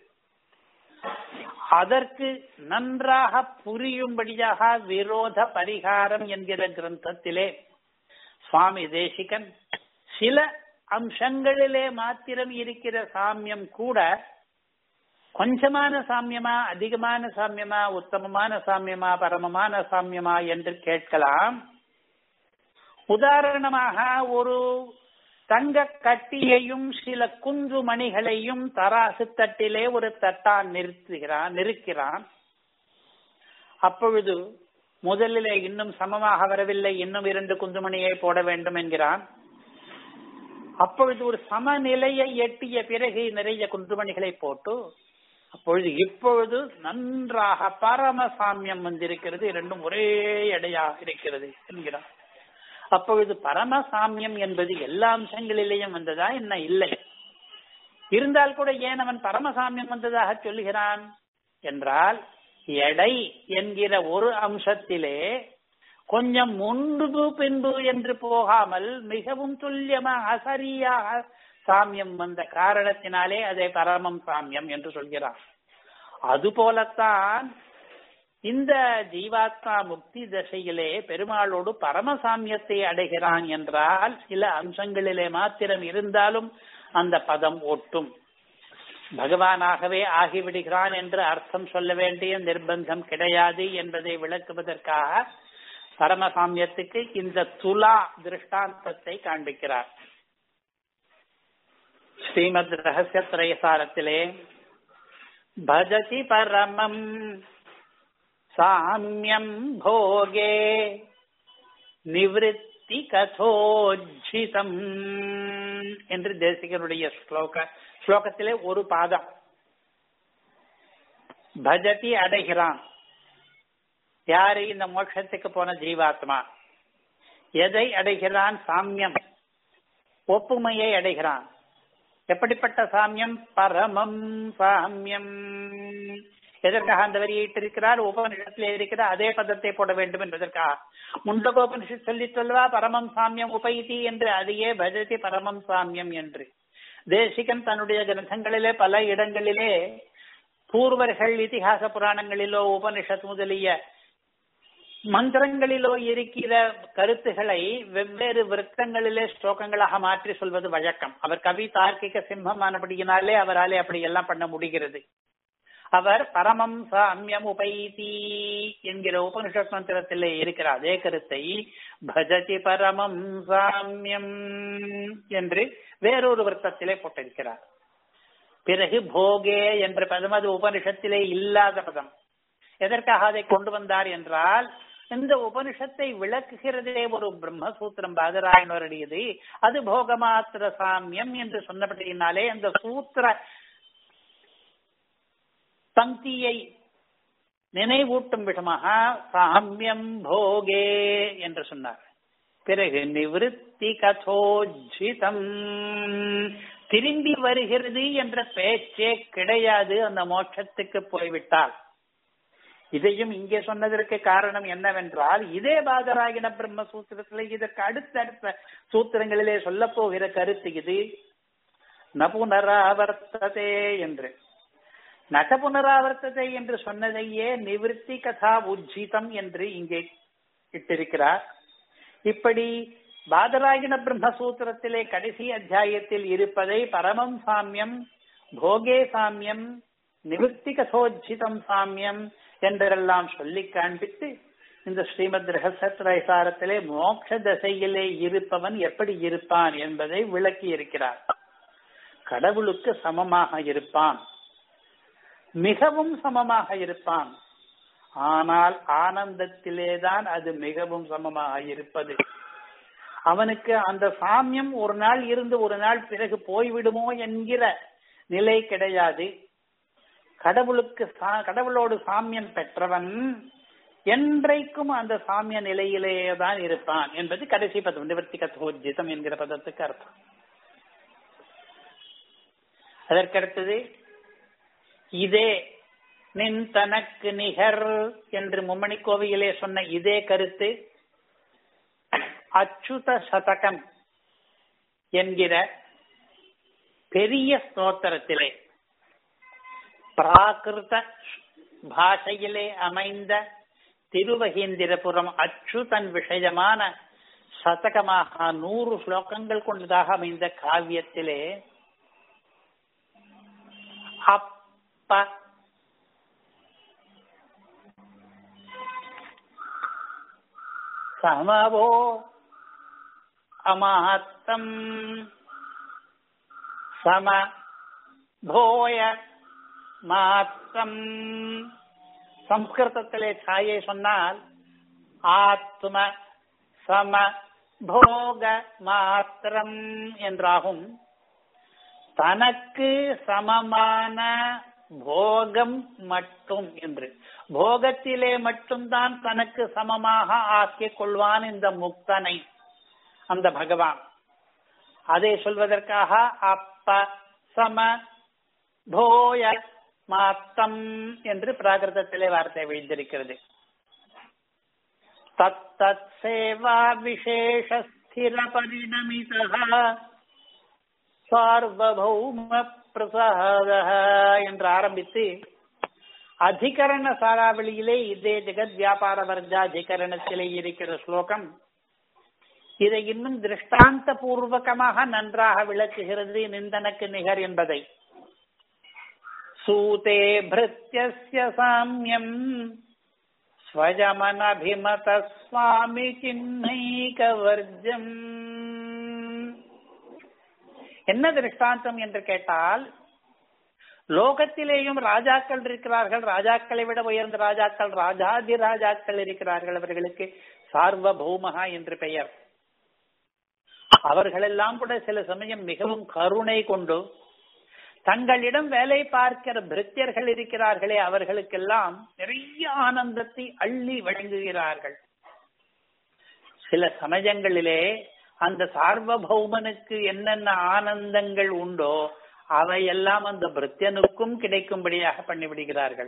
அதற்கு நன்றாக புரியும்படியாக விரோத பரிகாரம் என்கிற கிரந்தத்திலே சுவாமி தேசிகன் சில அம்சங்களிலே மாத்திரம் இருக்கிற சாமியம் கூட கொஞ்சமான சாமியமா அதிகமான சாமியமா உத்தமமான சாமியமா பரமமான சாமியமா என்று கேட்கலாம் உதாரணமாக ஒரு தங்க கட்டியையும் சில குன்று மணிகளையும் தராசு தட்டிலே ஒரு தட்டான் நிறுத்துகிறான் நிறுக்கிறான் அப்பொழுது முதலிலே இன்னும் சமமாக வரவில்லை இன்னும் இரண்டு குந்துமணியை போட வேண்டும் என்கிறான் அப்பொழுது ஒரு சமநிலையை எட்டிய பிறகு நிறைய குன்றுமணிகளை போட்டு அப்பொழுது இப்பொழுது நன்றாக பரமசாமியம் வந்திருக்கிறது இரண்டும் ஒரே எடையாக இருக்கிறது என்கிறார் அப்பொழுது பரமசாமியம் என்பது எல்லா அம்சங்களிலேயும் வந்ததா என்ன இல்லை இருந்தால் கூட ஏன் அவன் பரமசாமியம் வந்ததாக சொல்லுகிறான் என்றால் எடை என்கிற ஒரு அம்சத்திலே கொஞ்சம் முன்பு பின்பு என்று போகாமல் மிகவும் துல்லியமாக சரியாக சாமியம் வந்த காரணத்தினாலே அதை பரமம் சாமியம் என்று சொல்கிறார் அதுபோலத்தான் இந்த ஜீவாத்மா முக்தி தசையிலே பெருமாளோடு பரமசாமியத்தை அடைகிறான் என்றால் சில அம்சங்களிலே மாத்திரம் இருந்தாலும் அந்த பதம் ஒட்டும் பகவானாகவே ஆகிவிடுகிறான் என்று அர்த்தம் சொல்ல வேண்டிய நிர்பந்தம் கிடையாது என்பதை விளக்குவதற்காக பரமசாமியத்துக்கு இந்த துலா திருஷ்டாந்தத்தை காண்பிக்கிறார் ஸ்ரீமத் ரகசிய திரைசாரத்திலே பஜதி பரமம் சாமியம் போகே நிவிருத்தி கதோஜிதம் என்று தேசிகனுடைய ஸ்லோக ஸ்லோகத்திலே ஒரு பாதம் பஜதி அடைகிறான் யாரு இந்த மோட்சத்துக்கு போன ஜீவாத்மா எதை அடைகிறான் சாமியம் ஒப்புமையை அடைகிறான் எப்படிப்பட்ட சாமியம் பரமம் சாமியம் எதற்காக அந்த வரியை இட்டிருக்கிறார் உபனிஷத்திலே இருக்கிற அதே பதத்தை போட வேண்டும் என்பதற்காக முண்டகோபனிஷத் சொல்லி சொல்வா பரமம் சாமியம் உபைதி என்று அதையே பஜதி பரமம் சாமியம் என்று தேசிகன் தன்னுடைய கிரந்தங்களிலே பல இடங்களிலே பூர்வர்கள் இதிகாச புராணங்களிலோ உபனிஷத் முதலிய மந்திரங்களிலோ இருக்கிற கருத்துக்களை வெவ்வேறு விருத்தங்களிலே ஸ்லோகங்களாக மாற்றி சொல்வது வழக்கம் அவர் கவி தார்க்கிக சிம்மமானபடியினாலே அவராலே அப்படி எல்லாம் பண்ண முடிகிறது அவர் பரமம் சாமியம் உபைதி என்கிற உபனிஷத் மந்திரத்திலே இருக்கிற அதே கருத்தை பஜதி பரமம் சாமியம் என்று வேறொரு விருத்தத்திலே போட்டிருக்கிறார் பிறகு போகே என்ற பதம் அது உபனிஷத்திலே இல்லாத பதம் எதற்காக அதை கொண்டு வந்தார் என்றால் இந்த உபனிஷத்தை விளக்குகிறதே ஒரு பிரம்மசூத்திரம் பாதராயணருடையது அது போகமாத்திர சாமியம் என்று சொன்னபடியினாலே அந்த சூத்திர பங்கியை நினைவூட்டும் விதமாக சாமியம் போகே என்று சொன்னார் பிறகு நிவிருத்தி கதோஜிதம் திரும்பி வருகிறது என்ற பேச்சே கிடையாது அந்த மோட்சத்துக்கு போய்விட்டால் இதையும் இங்கே சொன்னதற்கு காரணம் என்னவென்றால் இதே பாதராகின பிரம்ம சூத்திரத்திலே இதற்கு அடுத்தடுத்த சூத்திரங்களிலே சொல்ல போகிற கருத்து இது நபுனராவர்த்ததே என்று நக புனராவர்த்ததை என்று சொன்னதையே நிவிருத்தி கதா உஜ்ஜிதம் என்று இங்கே இட்டிருக்கிறார் இப்படி பாதராகின பிரம்மசூத்திரத்திலே கடைசி அத்தியாயத்தில் இருப்பதை பரமம் சாமியம் போகே சாமியம் நிவர்த்தி கதோஜிதம் சாமியம் என்றெல்லாம் சொல்லி காண்பித்து இந்த ஸ்ரீமத் ரகசியத்திரைசாரத்திலே மோட்ச தசையிலே இருப்பவன் எப்படி இருப்பான் என்பதை விளக்கி இருக்கிறார் கடவுளுக்கு சமமாக இருப்பான் மிகவும் சமமாக இருப்பான் ஆனால் ஆனந்தத்திலேதான் அது மிகவும் சமமாக இருப்பது அவனுக்கு அந்த சாமியம் ஒரு நாள் இருந்து ஒரு நாள் பிறகு போய்விடுமோ என்கிற நிலை கிடையாது கடவுளுக்கு கடவுளோடு சாமியம் பெற்றவன் என்றைக்கும் அந்த சாமிய நிலையிலேயே தான் இருப்பான் என்பது கடைசி பதம் நிவர்த்தி கத்தோஜிதம் என்கிற பதத்துக்கு அர்த்தம் அதற்கடுத்தது இதே நின் தனக்கு நிகர் என்று மும்மணி கோவிலே சொன்ன இதே கருத்து அச்சுத சதகம் என்கிற பெரிய ஸ்தோத்திரத்திலே பிராகிருத பாஷையிலே அமைந்த திருவகீந்திரபுரம் அச்சுதன் விஷயமான சதகமாக நூறு ஸ்லோகங்கள் கொண்டதாக அமைந்த காவியத்திலே அப்ப சமவோ அமஹத்தம் சம போய மாத்தம் சம்ஸ்கிருதத்திலே சாயை சொன்னால் ஆத்ம சம போக மாத்திரம் என்றாகும் தனக்கு சமமான போகம் மட்டும் என்று போகத்திலே மட்டும்தான் தனக்கு சமமாக ஆக்கிக் கொள்வான் இந்த முக்தனை அந்த பகவான் அதை சொல்வதற்காக அப்ப சம போய மாத்தம் என்று பிராகிருதத்திலே வார்த்தை விழுந்திருக்கிறது தத்தத் சேவா விசேஷ ஸ்திர பரிணமித சார்வபௌம பிரசாத என்று ஆரம்பித்து அதிகரண சாராவளியிலே இதே ஜெகத் வியாபார வர்ஜாதிகரணத்திலே இருக்கிற ஸ்லோகம் இதை இன்னும் திருஷ்டாந்த பூர்வகமாக நன்றாக விளக்குகிறது நிந்தனுக்கு நிகர் என்பதை சூதே பிருத்தியஸ்ய சாமியம் ஸ்வஜமனபிமத சுவாமி சின்னைகவர்ஜம் என்ன திருஷ்டாந்தம் என்று கேட்டால் லோகத்திலேயும் ராஜாக்கள் இருக்கிறார்கள் ராஜாக்களை விட உயர்ந்த ராஜாக்கள் ராஜாதி ராஜாக்கள் இருக்கிறார்கள் அவர்களுக்கு சார்வபௌமகா என்று பெயர் அவர்களெல்லாம் கூட சில சமயம் மிகவும் கருணை கொண்டு தங்களிடம் வேலை பார்க்கிற பிரித்தியர்கள் இருக்கிறார்களே அவர்களுக்கெல்லாம் நிறைய ஆனந்தத்தை அள்ளி வழங்குகிறார்கள் சில சமயங்களிலே அந்த சார்வபௌமனுக்கு என்னென்ன ஆனந்தங்கள் உண்டோ அவையெல்லாம் அந்த பிரித்தியனுக்கும் கிடைக்கும்படியாக பண்ணிவிடுகிறார்கள்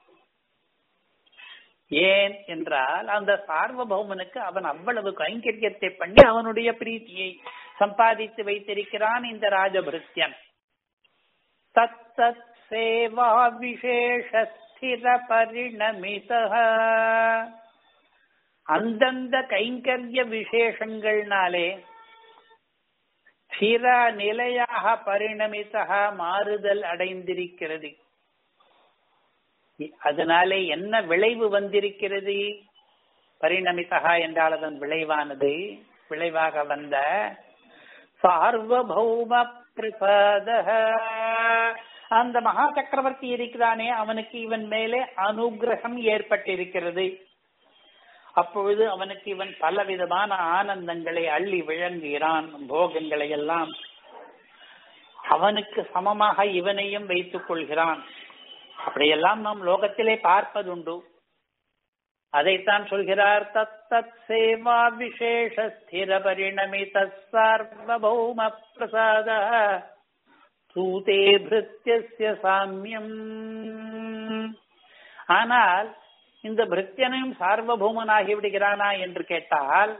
ஏன் என்றால் அந்த சார்வபௌமனுக்கு அவன் அவ்வளவு கைங்கரியத்தை பண்ணி அவனுடைய பிரீத்தியை சம்பாதித்து வைத்திருக்கிறான் இந்த ராஜபிருத்தியன் தத்தத் சேவா விசேஷ ஸ்திர பரிணமித அந்தந்த கைங்கரிய விசேஷங்கள்னாலே ஸ்திர நிலையாக பரிணமித்தக மாறுதல் அடைந்திருக்கிறது அதனாலே என்ன விளைவு வந்திருக்கிறது பரிணமித்தகா என்றால் அதன் விளைவானது விளைவாக வந்த சார்வபௌம பிரசாத அந்த மகா சக்கரவர்த்தி இருக்கிறானே அவனுக்கு இவன் மேலே அனுகிரகம் ஏற்பட்டிருக்கிறது அப்பொழுது அவனுக்கு இவன் பலவிதமான ஆனந்தங்களை அள்ளி விளங்குகிறான் போகங்களை எல்லாம் அவனுக்கு சமமாக இவனையும் வைத்துக் கொள்கிறான் அப்படியெல்லாம் நாம் லோகத்திலே பார்ப்பதுண்டு அதைத்தான் சொல்கிறார் தத் தத் சேவா விசேஷ ஸ்திர பரிணமித சார்வபௌம பிரசாத சூதே பிருத்தியஸ்ய சாமியம் ஆனால் இந்த பிருத்தியனையும் சார்வபௌமனாகி விடுகிறானா என்று கேட்டால்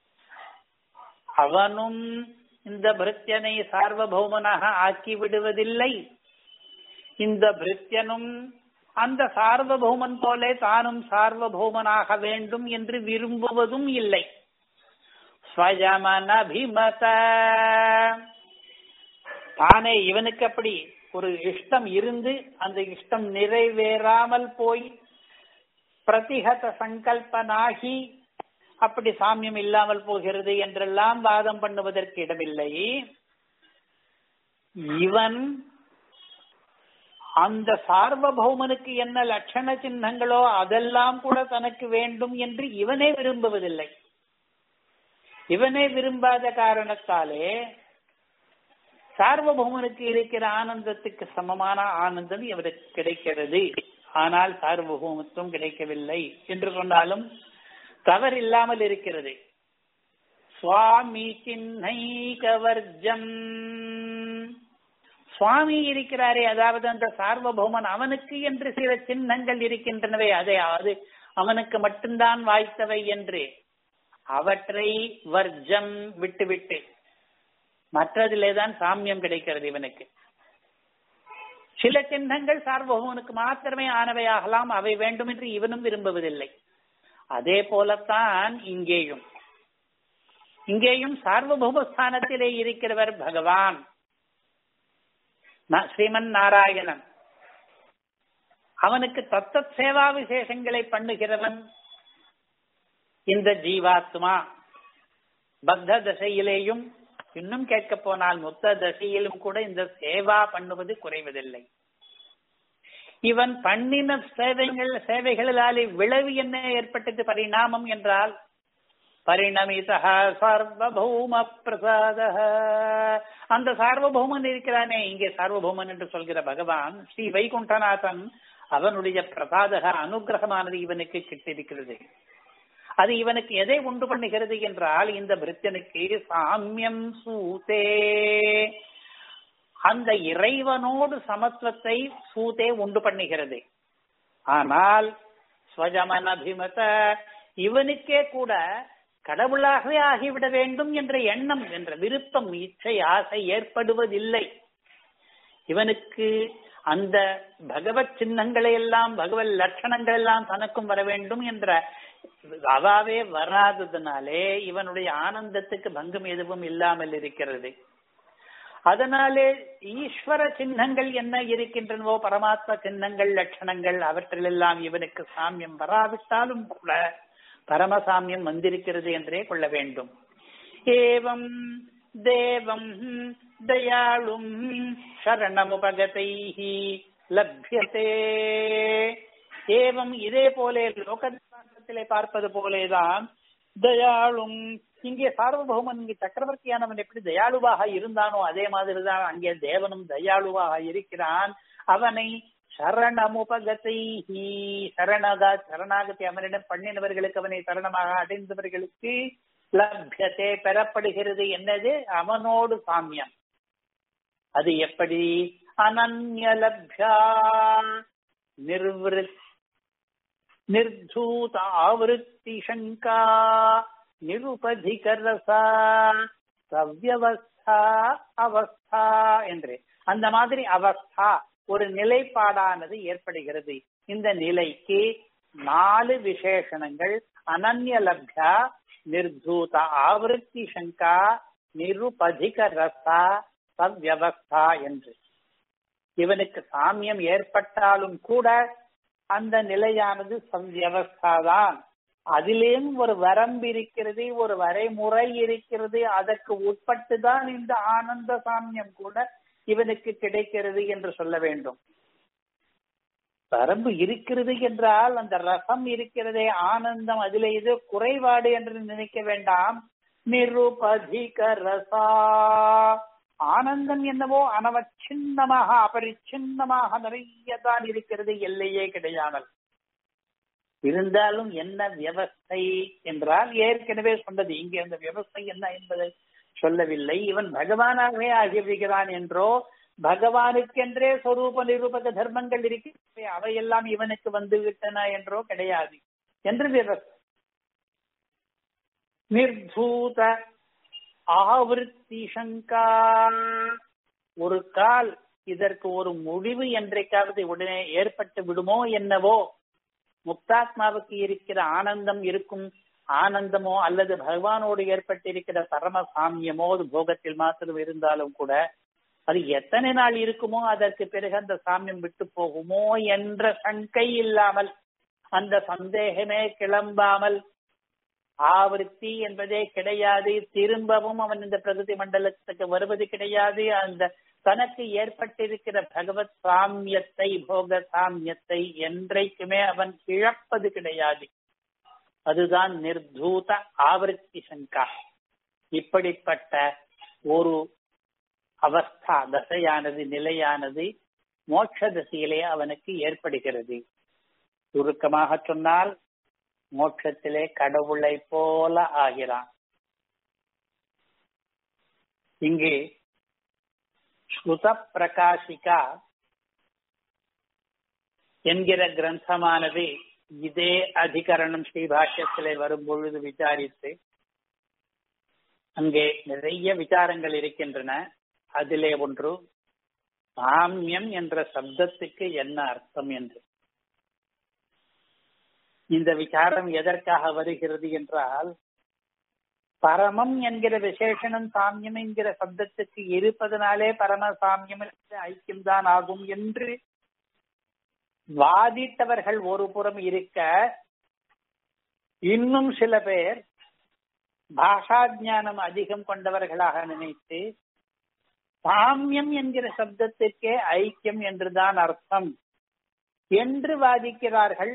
அவனும் இந்த பிருத்தியனை சார்வபௌமனாக ஆக்கி விடுவதில்லை இந்த பிருத்தியனும் அந்த சார்வபௌமன் போலே தானும் சார்வபௌமனாக வேண்டும் என்று விரும்புவதும் இல்லை ஸ்வஜமனபிமத தானே இவனுக்கு அப்படி ஒரு இஷ்டம் இருந்து அந்த இஷ்டம் நிறைவேறாமல் போய் பிரதிகத சங்கல்பனாகி அப்படி சாமியம் இல்லாமல் போகிறது என்றெல்லாம் வாதம் பண்ணுவதற்கு இடமில்லை இவன் அந்த சார்வபௌமனுக்கு என்ன லட்சண சின்னங்களோ அதெல்லாம் கூட தனக்கு வேண்டும் என்று இவனே விரும்புவதில்லை இவனே விரும்பாத காரணத்தாலே சார்வபௌமனுக்கு இருக்கிற ஆனந்தத்துக்கு சமமான ஆனந்தம் இவருக்கு கிடைக்கிறது ஆனால் சார்வபௌமத்துவம் கிடைக்கவில்லை என்று சொன்னாலும் தவறில்லாமல் இருக்கிறது சுவாமி சின்னைகவர்ஜம் சுவாமி இருக்கிறாரே அதாவது அந்த சார்வபௌமன் அவனுக்கு என்று சில சின்னங்கள் இருக்கின்றனவே அதை அது அவனுக்கு மட்டும்தான் வாய்த்தவை என்று அவற்றை வர்ஜம் விட்டுவிட்டு மற்றதிலே தான் சாமியம் கிடைக்கிறது இவனுக்கு சில சின்னங்கள் சார்வபௌமனுக்கு மாத்திரமே ஆனவையாகலாம் அவை வேண்டும் என்று இவனும் விரும்புவதில்லை அதே போலத்தான் இங்கேயும் இங்கேயும் சார்வபௌமஸ்தானத்திலே இருக்கிறவர் பகவான் ஸ்ரீமன் நாராயணன் அவனுக்கு தத்தத் சேவா விசேஷங்களை பண்ணுகிறவன் இந்த ஜீவாத்மா பக்த தசையிலேயும் இன்னும் கேட்க போனால் மொத்த தசையிலும் கூட இந்த சேவா பண்ணுவது குறைவதில்லை இவன் பண்ணின சேவைகள் சேவைகளாலே விளைவு என்ன ஏற்பட்டது பரிணாமம் என்றால் பரிணமிதா சார்வபௌம பிரசாத அந்த சார்வபௌமன் இருக்கிறானே இங்கே சார்வபௌமன் என்று சொல்கிற பகவான் ஸ்ரீ வைகுண்டநாதன் அவனுடைய பிரசாதக அனுகிரகமானது இவனுக்கு கிட்டிருக்கிறது அது இவனுக்கு எதை உண்டு பண்ணுகிறது என்றால் இந்த பிரித்தனுக்கு சாமியம் சூதே அந்த இறைவனோடு சமத்துவத்தை சூதே உண்டு பண்ணுகிறது ஆனால் ஸ்வஜமன் அபிமத இவனுக்கே கூட கடவுளாகவே ஆகிவிட வேண்டும் என்ற எண்ணம் என்ற விருப்பம் இச்சை ஆசை ஏற்படுவதில்லை இவனுக்கு அந்த பகவத் சின்னங்களை எல்லாம் பகவத் லட்சணங்கள் எல்லாம் தனக்கும் வர வேண்டும் என்ற அவாவே வராததுனாலே இவனுடைய ஆனந்தத்துக்கு பங்கம் எதுவும் இல்லாமல் இருக்கிறது அதனாலே ஈஸ்வர சின்னங்கள் என்ன இருக்கின்றனவோ பரமாத்ம சின்னங்கள் லட்சணங்கள் அவற்றிலெல்லாம் இவனுக்கு சாமியம் வராவிட்டாலும் கூட பரமசாமியம் வந்திருக்கிறது என்றே கொள்ள வேண்டும் ஏவம் தேவம் தயாளும் சரணமுபகதை லப்யதே ஏவம் இதே போலே லோகத்திலே பார்ப்பது போலேதான் தயாளும் இங்கே சார்வபௌமன் இங்கே சக்கரவர்த்தியானவன் எப்படி தயாளுவாக இருந்தானோ அதே மாதிரிதான் அங்கே தேவனும் தயாளுவாக இருக்கிறான் அவனை சரணமுபகதை சரணகா சரணாகதி அவனிடம் பண்ணினவர்களுக்கு அவனை சரணமாக அடைந்தவர்களுக்கு லப்யத்தை பெறப்படுகிறது என்னது அவனோடு சாமியம் அது எப்படி அனன்யலப்யா நிர்வൃத் நிர்தூத ஆவருத்தி சங்கா நிருபதிகரசா சவ்யவஸ்தா அவஸ்தா என்று அந்த மாதிரி அவஸ்தா ஒரு நிலைப்பாடானது ஏற்படுகிறது இந்த நிலைக்கு நாலு விசேஷணங்கள் அனன்யலப்யா நிர்தூத ஆவருத்தி சங்கா நிருபதிக ரசா சவ்யவஸ்தா என்று இவனுக்கு சாமியம் ஏற்பட்டாலும் கூட அந்த நிலையானது சவ்யவஸ்தாதான் அதிலேயும் ஒரு வரம்பு இருக்கிறது ஒரு வரைமுறை இருக்கிறது அதற்கு உட்பட்டுதான் இந்த ஆனந்த சாமியம் கூட இவனுக்கு கிடைக்கிறது என்று சொல்ல வேண்டும் வரம்பு இருக்கிறது என்றால் அந்த ரசம் இருக்கிறதே ஆனந்தம் அதிலே ஏதோ குறைபாடு என்று நினைக்க வேண்டாம் நிருபதிக ரசா ஆனந்தம் என்னவோ அனவச்சின்னமாக அபரிச்சின்னமாக நிறைய தான் இருக்கிறது எல்லையே கிடையாமல் இருந்தாலும் என்ன வியவஸ்தை என்றால் ஏற்கனவே சொன்னது இங்கே அந்த வியவஸ்தை என்ன என்பதை சொல்லவில்லை இவன் பகவானாகவே ஆகிவிடுகிறான் என்றோ பகவானுக்கென்றே சொரூப நிரூபக தர்மங்கள் இருக்கிறது அவையெல்லாம் இவனுக்கு வந்து விட்டன என்றோ கிடையாது என்று வியவஸ்தை நிர்பூத ஆவருத்தி சங்கா ஒரு கால் இதற்கு ஒரு முடிவு என்றைக்காவது உடனே ஏற்பட்டு விடுமோ என்னவோ முக்தாத்மாவுக்கு இருக்கிற ஆனந்தம் இருக்கும் ஆனந்தமோ அல்லது பகவானோடு ஏற்பட்டிருக்கிற பரம சாமியமோ அது போகத்தில் மாத்திரம் இருந்தாலும் கூட அது எத்தனை நாள் இருக்குமோ அதற்கு பிறகு அந்த சாமியம் விட்டு போகுமோ என்ற சங்கை இல்லாமல் அந்த சந்தேகமே கிளம்பாமல் ஆவருத்தி என்பதே கிடையாது திரும்பவும் அவன் இந்த பிரகிருதி மண்டலத்துக்கு வருவது கிடையாது அந்த தனக்கு ஏற்பட்டிருக்கிற பகவத் சாமியத்தை போக சாமியத்தை என்றைக்குமே அவன் இழப்பது கிடையாது அதுதான் நிர்தூத ஆவருத்தி சங்கா இப்படிப்பட்ட ஒரு அவஸ்தா தசையானது நிலையானது மோட்ச தசையிலே அவனுக்கு ஏற்படுகிறது சுருக்கமாக சொன்னால் மோட்சத்திலே கடவுளை போல ஆகிறான் இங்கு ஸ்ருத பிரகாசிகா என்கிற கிரந்தமானது இதே அதிகரணம் ஸ்ரீபாஷ்யத்திலே வரும் பொழுது விசாரித்து அங்கே நிறைய விசாரங்கள் இருக்கின்றன அதிலே ஒன்று சாமியம் என்ற சப்தத்துக்கு என்ன அர்த்தம் என்று இந்த விசாரம் எதற்காக வருகிறது என்றால் பரமம் என்கிற விசேஷனம் சாமியம் என்கிற சப்தத்துக்கு இருப்பதனாலே பரம சாமியம் ஐக்கியம்தான் ஆகும் என்று வாதிட்டவர்கள் ஒரு புறம் இருக்க இன்னும் சில பேர் பாஷா ஞானம் அதிகம் கொண்டவர்களாக நினைத்து சாமியம் என்கிற சப்தத்திற்கே ஐக்கியம் என்றுதான் அர்த்தம் என்று வாதிக்கிறார்கள்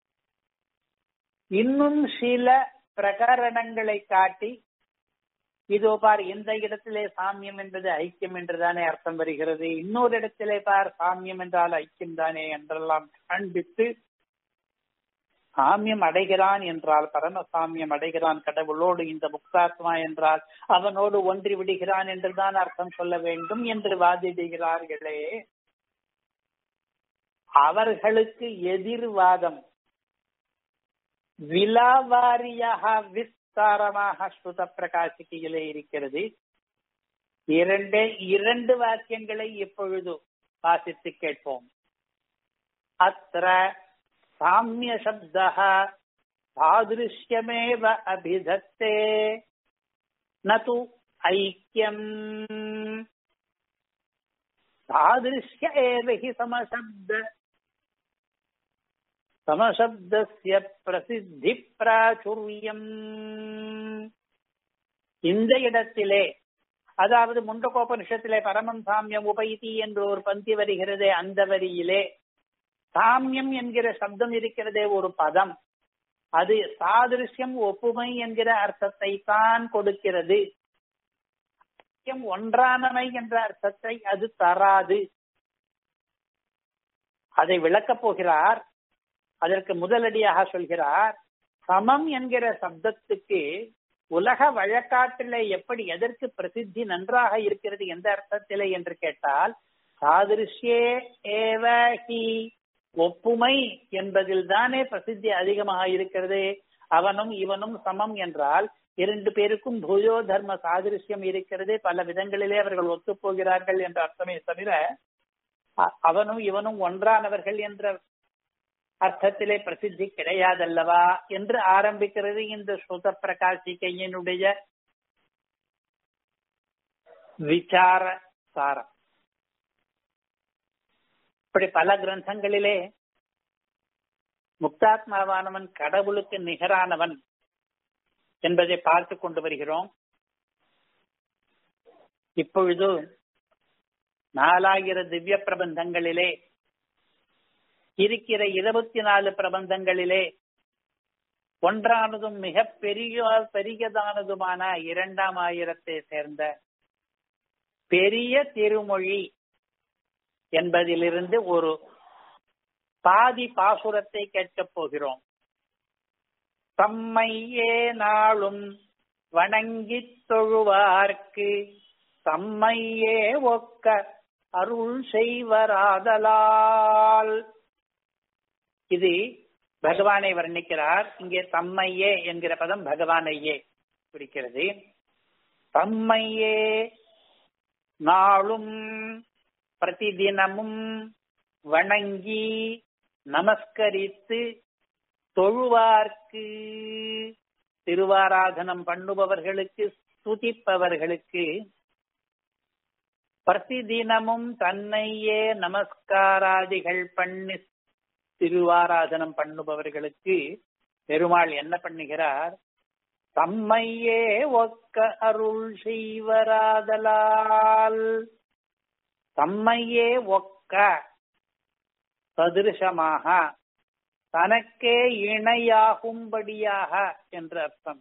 இன்னும் சில பிரகரணங்களை காட்டி இதோ பார் இந்த இடத்திலே சாமியம் என்பது ஐக்கியம் என்றுதானே அர்த்தம் வருகிறது இன்னொரு இடத்திலே பார் சாமியம் என்றால் ஐக்கியம் தானே என்றெல்லாம் காண்பித்து சாமியம் அடைகிறான் என்றால் பரமசாமியம் அடைகிறான் கடவுளோடு இந்த முக்தாத்மா என்றால் அவனோடு ஒன்றி விடுகிறான் என்றுதான் அர்த்தம் சொல்ல வேண்டும் என்று வாதிடுகிறார்களே அவர்களுக்கு எதிர்வாதம் விலாவாரியாக விஸ்தாரமாக ஸ்ருத பிரகாசிக்கையிலே இருக்கிறது இரண்டே இரண்டு வாக்கியங்களை இப்பொழுது வாசித்து கேட்போம் அத்த சாமிய சப்த தாதிருஷ்யமேவ அபிதத்தே நது ஐக்கியம் தாதிருஷ்ய ஏவ ஹி சமசப்த சமசப்தஸ்ய பிரசித்தி பிராச்சுரியம் இந்த இடத்திலே அதாவது முண்டகோபனிஷத்திலே பரமம் சாமியம் உபைதி என்று ஒரு பந்தி வருகிறதே அந்த வரியிலே சாமியம் என்கிற சப்தம் இருக்கிறதே ஒரு பதம் அது சாதிருஷ்யம் ஒப்புமை என்கிற அர்த்தத்தை தான் கொடுக்கிறது ஒன்றானமை என்ற அர்த்தத்தை அது தராது அதை விளக்கப் போகிறார் அதற்கு முதலடியாக சொல்கிறார் சமம் என்கிற சப்தத்துக்கு உலக வழக்காட்டிலே எப்படி எதற்கு பிரசித்தி நன்றாக இருக்கிறது எந்த அர்த்தத்திலே என்று கேட்டால் சாதிருஷ்யே ஏவ ஹி ஒப்புமை என்பதில் தானே பிரசித்தி அதிகமாக இருக்கிறது அவனும் இவனும் சமம் என்றால் இரண்டு பேருக்கும் பூஜோ தர்ம சாதிருஷ்யம் இருக்கிறது பல விதங்களிலே அவர்கள் ஒத்துப் போகிறார்கள் என்ற அர்த்தமே தவிர அவனும் இவனும் ஒன்றானவர்கள் என்ற அர்த்தத்திலே பிரசித்தி கிடையாதல்லவா என்று ஆரம்பிக்கிறது இந்த ஸ்ருத பிரகாசிகையினுடைய விசார சாரம் இப்படி பல கிரந்தங்களிலே முக்தாத்மாவானவன் கடவுளுக்கு நிகரானவன் என்பதை பார்த்து கொண்டு வருகிறோம் இப்பொழுது நாலாயிர திவ்ய பிரபந்தங்களிலே இருக்கிற இருபத்தி நாலு பிரபந்தங்களிலே ஒன்றானதும் மிக பெரிய பெரியதானதுமான இரண்டாம் ஆயிரத்தை சேர்ந்த பெரிய திருமொழி என்பதிலிருந்து ஒரு பாதி பாசுரத்தை கேட்கப் போகிறோம் தம்மையே நாளும் வணங்கித் தொழுவார்க்கு தம்மையே ஒக்க அருள் செய்வராதலால் இது பகவானை வர்ணிக்கிறார் இங்கே தம்மையே என்கிற பதம் பகவானையே குறிக்கிறது தம்மையே நாளும் பிரதிதினமும் வணங்கி நமஸ்கரித்து தொழுவார்க்கு திருவாராதனம் பண்ணுபவர்களுக்கு ஸ்துதிப்பவர்களுக்கு பிரதிதினமும் தன்னையே நமஸ்காராதிகள் பண்ணி திருவாராதனம் பண்ணுபவர்களுக்கு பெருமாள் என்ன பண்ணுகிறார் தம்மையே ஒக்க அருள் செய்வராதலால் தம்மையே ஒக்க சதிருஷமாக தனக்கே இணையாகும்படியாக என்று அர்த்தம்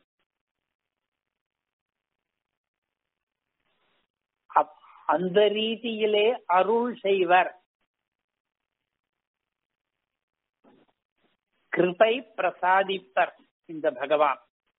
அந்த ரீதியிலே அருள் செய்வர் கிருபை பிரசாதிப்பர் இந்த பகவான்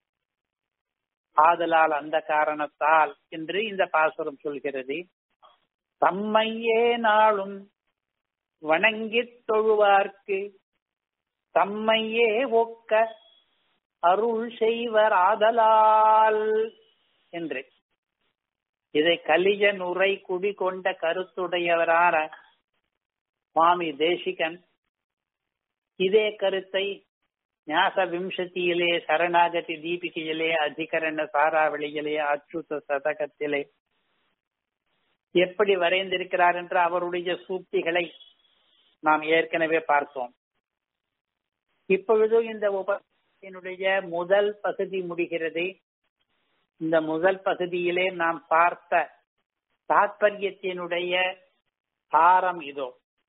ஆதலால் அந்த காரணத்தால் என்று இந்த பாசுரம் சொல்கிறது தம்மையே நாளும் வணங்கித் தொழுவார்க்கு தம்மையே ஒக்க அருள் செய்வர் ஆதலால் என்று இதை கலிஜ நுரை குடி கொண்ட கருத்துடையவரான சுவாமி தேசிகன் இதே கருத்தை ஞாச விம்சத்தியிலே சரணாகதி தீபிகையிலே அதிகரண சாராவளியிலே அச்சுத சதகத்திலே எப்படி வரைந்திருக்கிறார் என்ற அவருடைய சூக்திகளை நாம் ஏற்கனவே பார்த்தோம் இப்பொழுது இந்த உபத்தினுடைய முதல் பகுதி முடிகிறது இந்த முதல் பகுதியிலே நாம் பார்த்த தாத்பரியத்தினுடைய சாரம் இதோ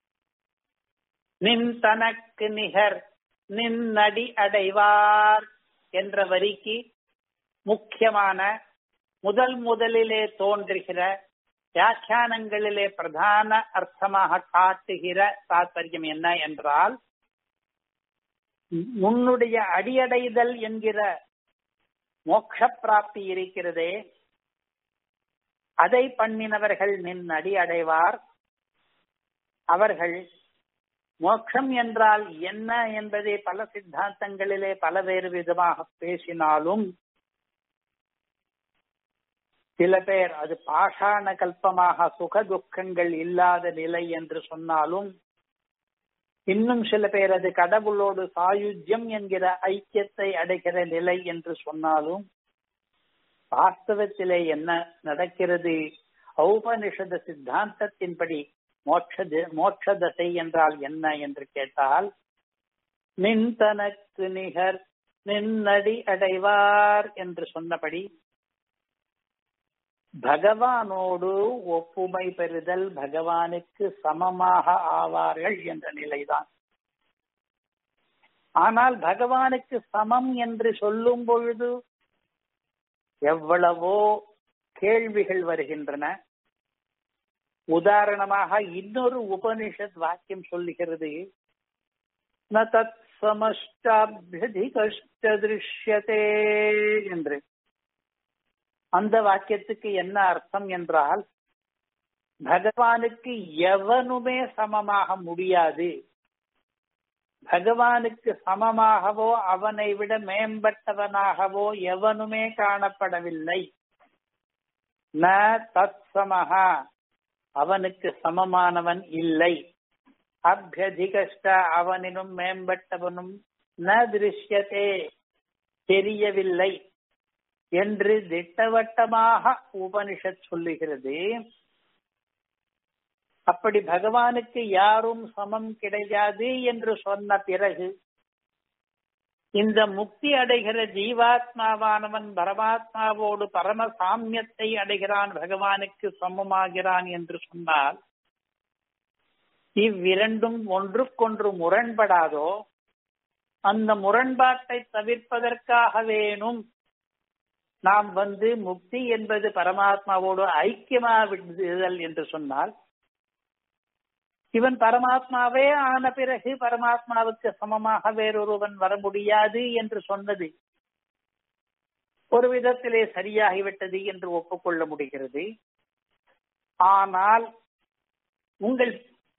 நின் தனக்கு நிகர் நின்னடி அடைவார் என்ற வரிக்கு முக்கியமான முதல் முதலிலே தோன்றுகிற வியாக்கியானங்களிலே பிரதான அர்த்தமாக காட்டுகிற தாத்பரியம் என்ன என்றால் உன்னுடைய அடியடைதல் என்கிற மோட்ச பிராப்தி இருக்கிறதே அதை பண்ணினவர்கள் நின் அடி அடைவார் அவர்கள் மோட்சம் என்றால் என்ன என்பதை பல சித்தாந்தங்களிலே பல வேறு விதமாக பேசினாலும் சில பேர் அது பாஷாண கல்பமாக சுக துக்கங்கள் இல்லாத நிலை என்று சொன்னாலும் இன்னும் சில பேர் அது கடவுளோடு சாயுஜ்யம் என்கிற ஐக்கியத்தை அடைகிற நிலை என்று சொன்னாலும் வாஸ்தவத்திலே என்ன நடக்கிறது ஔபனிஷத சித்தாந்தத்தின்படி மோட்ச மோட்ச தசை என்றால் என்ன என்று கேட்டால் நின் தனக்கு நிகர் நின்னடி அடைவார் என்று சொன்னபடி பகவானோடு ஒப்புமை பெறுதல் பகவானுக்கு சமமாக ஆவார்கள் என்ற நிலைதான் ஆனால் பகவானுக்கு சமம் என்று சொல்லும் பொழுது எவ்வளவோ கேள்விகள் வருகின்றன உதாரணமாக இன்னொரு உபனிஷத் வாக்கியம் சொல்லுகிறது ந தத் சமஷ்டாபியதிகஷ்ட திருஷ்யத்தே என்று அந்த வாக்கியத்துக்கு என்ன அர்த்தம் என்றால் பகவானுக்கு எவனுமே சமமாக முடியாது பகவானுக்கு சமமாகவோ அவனை விட மேம்பட்டவனாகவோ எவனுமே காணப்படவில்லை ந தத் சமஹா அவனுக்கு சமமானவன் இல்லை அபியதிகஷ்ட அவனினும் மேம்பட்டவனும் ந திருஷ்யத்தே தெரியவில்லை என்று திட்டவட்டமாக உபனிஷத் சொல்லுகிறது அப்படி பகவானுக்கு யாரும் சமம் கிடையாது என்று சொன்ன பிறகு இந்த முக்தி அடைகிற ஜீவாத்மாவானவன் பரமாத்மாவோடு பரம சாமியத்தை அடைகிறான் பகவானுக்கு சமமாகிறான் என்று சொன்னால் இவ்விரண்டும் ஒன்றுக்கொன்று முரண்படாதோ அந்த முரண்பாட்டை தவிர்ப்பதற்காக வேணும் நாம் வந்து முக்தி என்பது பரமாத்மாவோடு ஐக்கியமா விடுதல் என்று சொன்னால் இவன் பரமாத்மாவே ஆன பிறகு பரமாத்மாவுக்கு சமமாக வேறொருவன் வர முடியாது என்று சொன்னது ஒரு விதத்திலே சரியாகிவிட்டது என்று ஒப்புக்கொள்ள முடிகிறது ஆனால் உங்கள்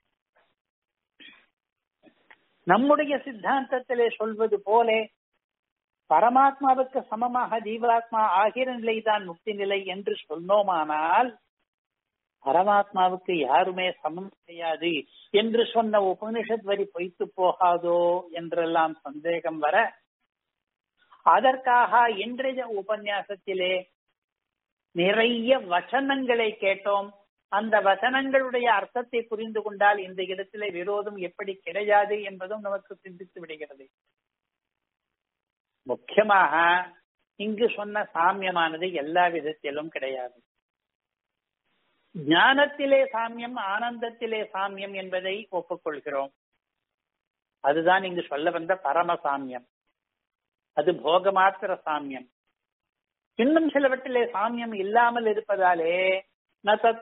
நம்முடைய சித்தாந்தத்திலே சொல்வது போலே பரமாத்மாவுக்கு சமமாக ஜீவாத்மா ஆகிற நிலைதான் முக்தி நிலை என்று சொன்னோமானால் பரமாத்மாவுக்கு யாருமே சமம் கிடையாது என்று சொன்ன உபனிஷத் வரி பொய்த்து போகாதோ என்றெல்லாம் சந்தேகம் வர அதற்காக இன்றைய உபன்யாசத்திலே நிறைய வசனங்களை கேட்டோம் அந்த வசனங்களுடைய அர்த்தத்தை புரிந்து கொண்டால் இந்த இடத்திலே விரோதம் எப்படி கிடையாது என்பதும் நமக்கு சிந்தித்து விடுகிறது முக்கியமாக இங்கு சொன்ன சாமியமானது எல்லா விதத்திலும் கிடையாது ஞானத்திலே சாமியம் ஆனந்தத்திலே சாமியம் என்பதை ஒப்புக்கொள்கிறோம் அதுதான் இங்கு சொல்ல வந்த பரம சாமியம் அது போகமாத்திர சாமியம் இன்னும் சிலவற்றிலே சாமியம் இல்லாமல் இருப்பதாலே நதத்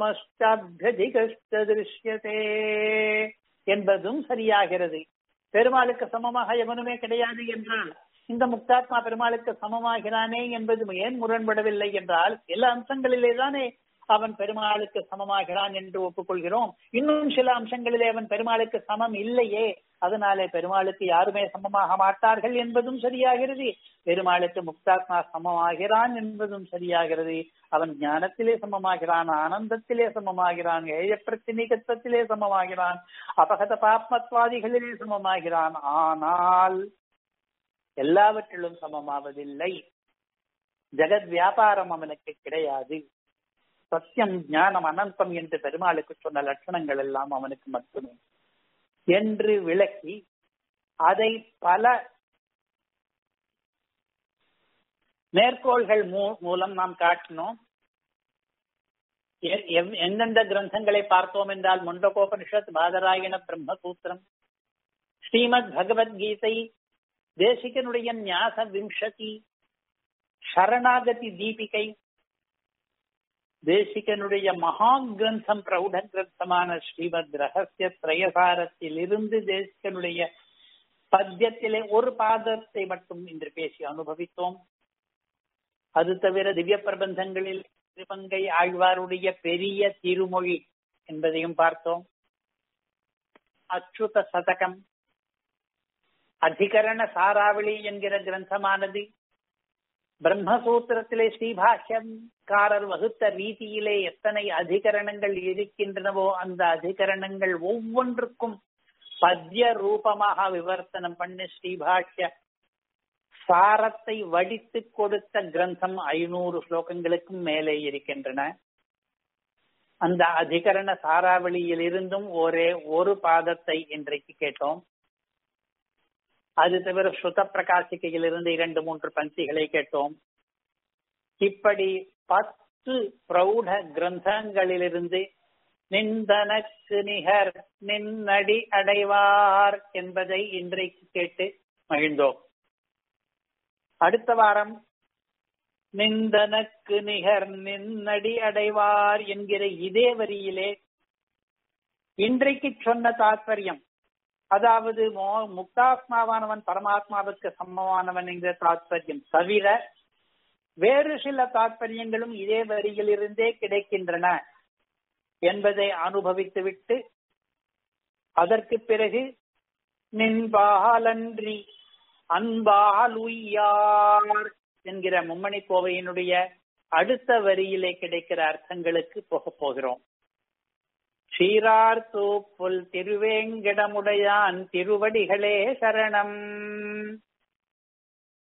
திருஷ்யதே என்பதும் சரியாகிறது பெருமாளுக்கு சமமாக எவனுமே கிடையாது என்றால் இந்த முக்தாத்மா பெருமாளுக்கு சமமாகிறானே என்பது ஏன் முரண்படவில்லை என்றால் சில அம்சங்களிலே தானே அவன் பெருமாளுக்கு சமமாகிறான் என்று ஒப்புக்கொள்கிறோம் இன்னும் சில அம்சங்களிலே அவன் பெருமாளுக்கு சமம் இல்லையே அதனாலே பெருமாளுக்கு யாருமே சமமாக மாட்டார்கள் என்பதும் சரியாகிறது பெருமாளுக்கு முக்தாத்மா சமமாகிறான் என்பதும் சரியாகிறது அவன் ஞானத்திலே சமமாகிறான் ஆனந்தத்திலே சமமாகிறான் ஏய பிரத்தினிகத்துவத்திலே சமமாகிறான் அபகத பாப்மத்வாதிகளிலே சமமாகிறான் ஆனால் எல்லாவற்றிலும் சமமாவதில்லை ஜெகத் வியாபாரம் அவனுக்கு கிடையாது சத்தியம் ஞானம் அனந்தம் என்று பெருமாளுக்கு சொன்ன லட்சணங்கள் எல்லாம் அவனுக்கு மட்டுமே என்று விளக்கி அதை பல மேற்கோள்கள் மூலம் நாம் காட்டினோம் எந்தெந்த கிரந்தங்களை பார்த்தோம் என்றால் முண்டகோபனிஷத் பாதராயண பிரம்மசூத்திரம் ஸ்ரீமத் பகவத்கீதை தேசிகனுடைய ஞாச விம்சதி சரணாகதி தீபிகை தேசிகனுடைய மகா கிரந்தம் பிரௌட கிரந்தமான ஸ்ரீமத் ரகசிய திரயசாரத்தில் இருந்து தேசிகனுடைய பத்தியத்திலே ஒரு பாதத்தை மட்டும் இன்று பேசி அனுபவித்தோம் அது தவிர திவ்ய பிரபந்தங்களில் திருப்பங்கை ஆழ்வாருடைய பெரிய திருமொழி என்பதையும் பார்த்தோம் அச்சுத சதகம் அதிகரண சாராவளி என்கிற கிரந்தமானது பிரம்மசூத்திரத்திலே ஸ்ரீபாஷ்யக்காரர் வகுத்த ரீதியிலே எத்தனை அதிகரணங்கள் இருக்கின்றனவோ அந்த அதிகரணங்கள் ஒவ்வொன்றுக்கும் பத்ய ரூபமாக விவர்த்தனம் பண்ணி ஸ்ரீபாஷ்ய சாரத்தை வடித்து கொடுத்த கிரந்தம் ஐநூறு ஸ்லோகங்களுக்கும் மேலே இருக்கின்றன அந்த அதிகரண சாராவளியில் இருந்தும் ஒரே ஒரு பாதத்தை இன்றைக்கு கேட்டோம் அது தவிர சுத பிரகாசிக்கையிலிருந்து இரண்டு மூன்று பந்திகளை கேட்டோம் இப்படி பத்து பிரௌட கிரந்தங்களிலிருந்து நிந்தனக்கு நிகர் நின்னடி அடைவார் என்பதை இன்றைக்கு கேட்டு மகிழ்ந்தோம் அடுத்த வாரம் நிந்தனக்கு நிகர் நின்னடி அடைவார் என்கிற இதே வரியிலே இன்றைக்கு சொன்ன தாத்பரியம் அதாவது முக்தாத்மாவானவன் பரமாத்மாவுக்கு சமமானவன் என்கிற தாத்பரியம் தவிர வேறு சில தாத்பரியங்களும் இதே வரியில் இருந்தே கிடைக்கின்றன என்பதை அனுபவித்துவிட்டு அதற்கு பிறகு நின்பாலன்றி அன்பால் உய்யார் என்கிற மும்மணி கோவையினுடைய அடுத்த வரியிலே கிடைக்கிற அர்த்தங்களுக்கு போக போகிறோம் சீரார் தூப்புல் திருவேங்கடமுடையான் திருவடிகளே சரணம்